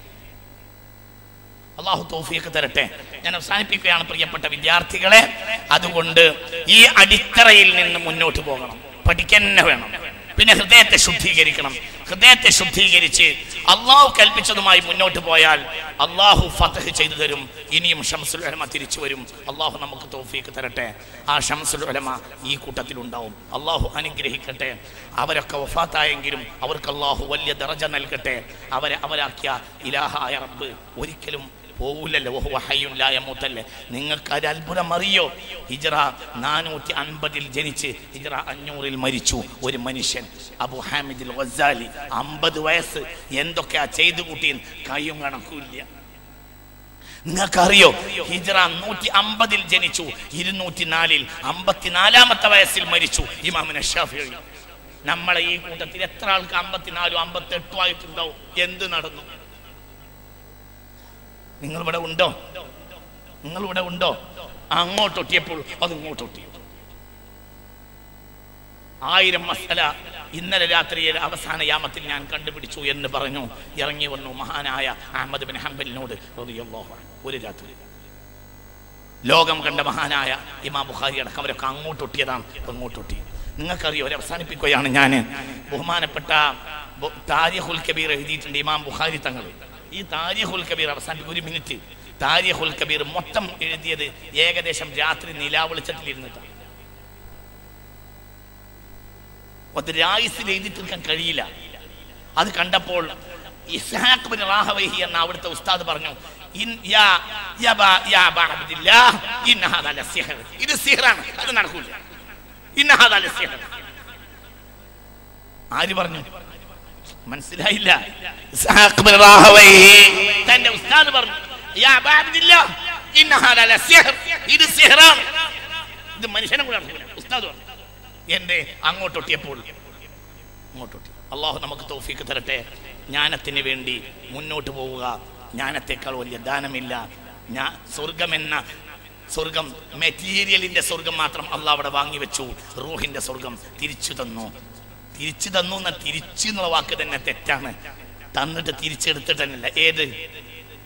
അള്ളാഹു തോഫിയൊക്കെ തരട്ടെ ഞാൻ അവസാനിപ്പിക്കുകയാണ് പ്രിയപ്പെട്ട വിദ്യാർത്ഥികളെ അതുകൊണ്ട് ഈ അടിത്തറയിൽ നിന്ന് മുന്നോട്ട് പോകണം പഠിക്കന്നെ വേണം പിന്നെ ഹൃദയത്തെ ശുദ്ധീകരിക്കണം ഹൃദയത്തെ ശുദ്ധീകരിച്ച് അള്ളാഹു കൽപ്പിച്ചതുമായി മുന്നോട്ട് പോയാൽ അള്ളാഹു ഫതഹ് ചെയ്തു തരും ഇനിയും ഷംസുൽ ഉലമ തിരിച്ചു വരും അള്ളാഹു നമുക്ക് തോഫീക്ക് തരട്ടെ ആ ഷംസുൽ ഉലമ ഈ കൂട്ടത്തിലുണ്ടാവും അള്ളാഹു അനുഗ്രഹിക്കട്ടെ അവരൊക്കെ വഫാത്തായെങ്കിലും അവർക്ക് അള്ളാഹു വലിയ ദറജ നൽകട്ടെ അവരെ അവരാക്കിയ ഇലാഹായ റബ്ബ് ഒരിക്കലും പോവില്ലല്ലോ ഓഹ് വഹയുല്ലായ മൂത്തല്ലേ നിങ്ങൾക്ക് ഒരു അത്ഭുതം അറിയോ ഹിജറ നാനൂറ്റി അൻപതിൽ ജനിച്ച് ഹിജറ അഞ്ഞൂറിൽ മരിച്ചു ഒരു മനുഷ്യൻ അബു ഹാമിദുൽ ഗസാലി അമ്പത് വയസ്സ് എന്തൊക്കെയാ ചെയ്തു കൂട്ടിയും കയ്യും കണക്കൂല്ല നിങ്ങൾക്കറിയോ ഹിജറ നൂറ്റി അമ്പതിൽ ജനിച്ചു ഇരുന്നൂറ്റി നാലിൽ അമ്പത്തിനാലാമത്തെ വയസ്സിൽ മരിച്ചു ഇമാമിന ഷാഫി നമ്മളെ ഈ കൂട്ടത്തിൽ എത്ര ആൾക്ക് അമ്പത്തിനാലും അമ്പത്തെട്ടും ആയിട്ടുണ്ടാവും എന്ത് നടന്നു നിങ്ങൾ ഇവിടെ ഉണ്ടോ നിങ്ങൾ ഇവിടെ ഉണ്ടോ അങ്ങോട്ടൊട്ടിയപ്പോൾ അത് ഇങ്ങോട്ടൊട്ടി ആയിരം മസല ഇന്നലെ രാത്രിയിൽ അവസാന യാമത്തിൽ ഞാൻ കണ്ടുപിടിച്ചു എന്ന് പറഞ്ഞു ഇറങ്ങി വന്നു മഹാനായ അഹമ്മദ് ബിൻ ഹംബലിനോട് റളിയല്ലാഹു അൻഹു. ഒരു രാത്രി ലോകം കണ്ട മഹാനായ ഇമാം ബുഖാരി അടക്കം അവരൊക്കെ അങ്ങോട്ടൊട്ടിയതാണ് ഇപ്പൊ അങ്ങോട്ടൊട്ടി നിങ്ങൾക്കറിയോ ഒരു അവസാനിപ്പിക്കുകയാണ് ഞാൻ ബഹുമാനപ്പെട്ട ബു- താരിഖുൽ കബീർ എഴുതിയിട്ടുണ്ട് ഇമാം ബുഖാരി തങ്ങൾ ഈ താരിഖുൽ കബീർ അവസാനിപ്പിക്കും ഒരു മിനിറ്റ് താരിഖുൽ കബീർ മൊത്തം എഴുതിയത് ഏകദേശം രാത്രി നിലാവെളിച്ചത്തിൽ ഇരുന്നിട്ടാണ് അത് രായിസിൽ എഴുതി തീർക്കാൻ കഴിയില്ല അത് കണ്ടപ്പോൾ ഇസ്ഹാഖ് ബിൻ റാഹവൈഹി എന്ന അവിടുത്തെ ഉസ്താദ് പറഞ്ഞു ഇൻ യാ യാ ബാ യാ ബാ അബ്ദില്ലാഹ് ഇന്ന ഹാദാ ലസിഹർ ഇത് സിഹറാണ് അത് നടക്കൂല ഇന്ന ഹാദാ ലസിഹർ ആര് പറഞ്ഞു മനസ്സിലായില്ല ഇസ്ഹാഖ് ബിൻ റാഹവൈഹി തന്റെ ഉസ്താദ് പറഞ്ഞു യാ ബാ അബ്ദില്ലാഹ് ഇന്ന ഹാദാ ലസിഹർ ഇത് സിഹറാണ് ഇത് മനുഷ്യനെ കൂടെ നടക്കൂല ഉസ്താദ് പറഞ്ഞു എന്റെ അങ്ങോട്ടൊട്ടിയപ്പോൾ അങ്ങോട്ടൊട്ടി അള്ളാഹു നമുക്ക് തൗഫീക്ക് തരട്ടെ ജ്ഞാനത്തിന് വേണ്ടി മുന്നോട്ട് പോവുക ജ്ഞാനത്തെക്കാൾ വലിയ ദാനമില്ല ഞാൻ സ്വർഗമെന്ന സ്വർഗം മെറ്റീരിയലിന്റെ സ്വർഗം മാത്രം അള്ളാഹ് അവിടെ വാങ്ങി വെച്ചു റൂഹിന്റെ സ്വർഗം തിരിച്ചു തന്നു തിരിച്ചു തന്നു എന്ന തിരിച്ചു എന്നുള്ള വാക്ക് തന്നെ തെറ്റാണ് തന്നിട്ട് തിരിച്ചെടുത്തിട്ട് തന്നെയല്ല ഏത്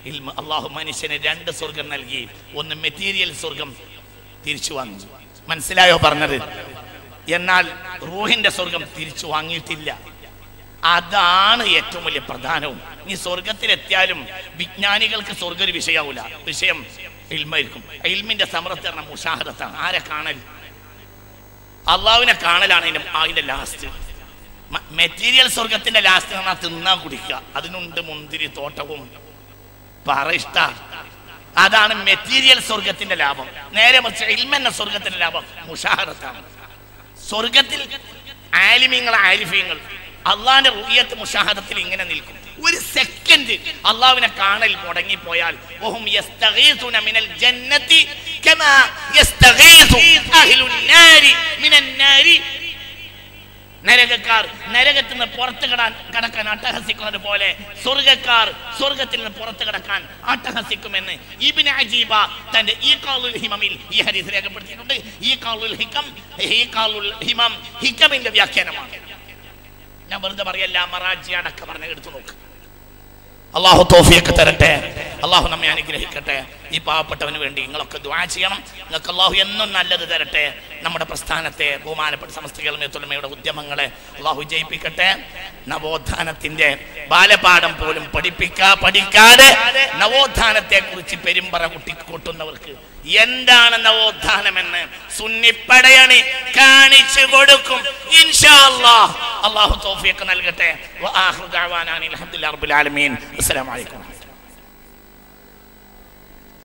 ഇൽമ അള്ളാഹു മനുഷ്യന് രണ്ട് സ്വർഗം നൽകി ഒന്ന് മെറ്റീരിയൽ സ്വർഗം തിരിച്ചു വാങ്ങി മനസ്സിലായോ പറഞ്ഞത് എന്നാൽ റൂഹിന്റെ സ്വർഗം തിരിച്ചു വാങ്ങിയിട്ടില്ല അതാണ് ഏറ്റവും വലിയ പ്രധാനവും നീ സ്വർഗത്തിലെത്തിയാലും വിജ്ഞാനികൾക്ക് സ്വർഗം ഒരു വിഷയാവൂല വിഷയം ഇൽമായിരിക്കും ഇൽമിന്റെ സമർത്ഥരണം മുഷാഹദത്താണ് ആരെ കാണൽ അള്ളാഹുവിനെ കാണലാണ് അതിന്റെ അതിന്റെ ലാസ്റ്റ് മെറ്റീരിയൽ സ്വർഗത്തിന്റെ ലാസ്റ്റ് പറഞ്ഞാൽ തിന്നാ കുടിക്കുക അതിനുണ്ട് മുന്തിരി തോട്ടവും പറ ഇഷ്ട അതാണ് മെറ്റീരിയൽ സ്വർഗത്തിന്റെ ലാഭം നേരെ മറിച്ച് ഇൽമെന്ന സ്വർഗത്തിന്റെ ലാഭം മുഷാഹദത്താണ് സ്വർഗത്തിൽ ആലിമ്യങ്ങൾ ആലിഫ്യങ്ങൾ അള്ളാന്റെ റുയ്യത്ത് മുഷാഹദത്തിൽ ഇങ്ങനെ നിൽക്കും ഒരു സെക്കൻഡ് അള്ളാഹുവിനെ കാണൽ മുടങ്ങിപ്പോയാൽ വഹും യസ്തഗീസുന മിനൽ ജന്നതി കമാ യസ്തഗീസു അഹ്ലുൻ നാരി മിനൻ നാരി നരകക്കാർ നരകത്തിൽ നിന്ന് പുറത്തു കടാൻ കടക്കാൻ അട്ടഹസിക്കുന്നത് പോലെ സ്വർഗക്കാർ സ്വർഗത്തിൽ നിന്ന് പുറത്തു കടക്കാൻ അട്ടഹസിക്കുമെന്ന് ഇബിന് അജീബ തന്റെ ഈ കാലുൽ ഹിമമിൽ ഈ ഹരീസ് രേഖപ്പെടുത്തിയിട്ടുണ്ട് ഈ കാലുൽ ഹിക്കം ഈ കാലുൽ ഹിമം ഹിക്കമിന്റെ വ്യാഖ്യാനമാണ് ഞാൻ വെറുതെ പറയല്ല മറാജി അടക്കം പറഞ്ഞ് എടുത്തു നോക്ക് അള്ളാഹു തോഫിയൊക്കെ തരട്ടെ അള്ളാഹു നമ്മെ അനുഗ്രഹിക്കട്ടെ ഈ പാവപ്പെട്ടവന് വേണ്ടി നിങ്ങളൊക്കെ ദ്വാ ചെയ്യണം നിങ്ങൾക്ക് അള്ളാഹു എന്നും നല്ലത് തരട്ടെ നമ്മുടെ പ്രസ്ഥാനത്തെ ബഹുമാനപ്പെട്ട സമസ്ത കേൾമയത്തൊലമയുടെ ഉദ്യമങ്ങളെ അള്ളാഹു ജയിപ്പിക്കട്ടെ നവോത്ഥാനത്തിന്റെ ബാലപാഠം പോലും പഠിപ്പിക്കാ പഠിക്കാതെ നവോത്ഥാനത്തെ കുറിച്ച് പെരുമ്പറ കുട്ടി കൂട്ടുന്നവർക്ക് എന്താണ് നവോത്ഥാനമെന്ന് സുന്നിപ്പടയണി കാണിച്ചു കൊടുക്കും ഇൻഷാ അല്ലാഹ് അള്ളാഹു തോഫിയൊക്കെ നൽകട്ടെ വ ആഖിറു ദഅവാനാ അനിൽ ഹംദുലില്ലാഹി റബ്ബിൽ ആലമീൻ അസ്സലാമു അലൈക്കും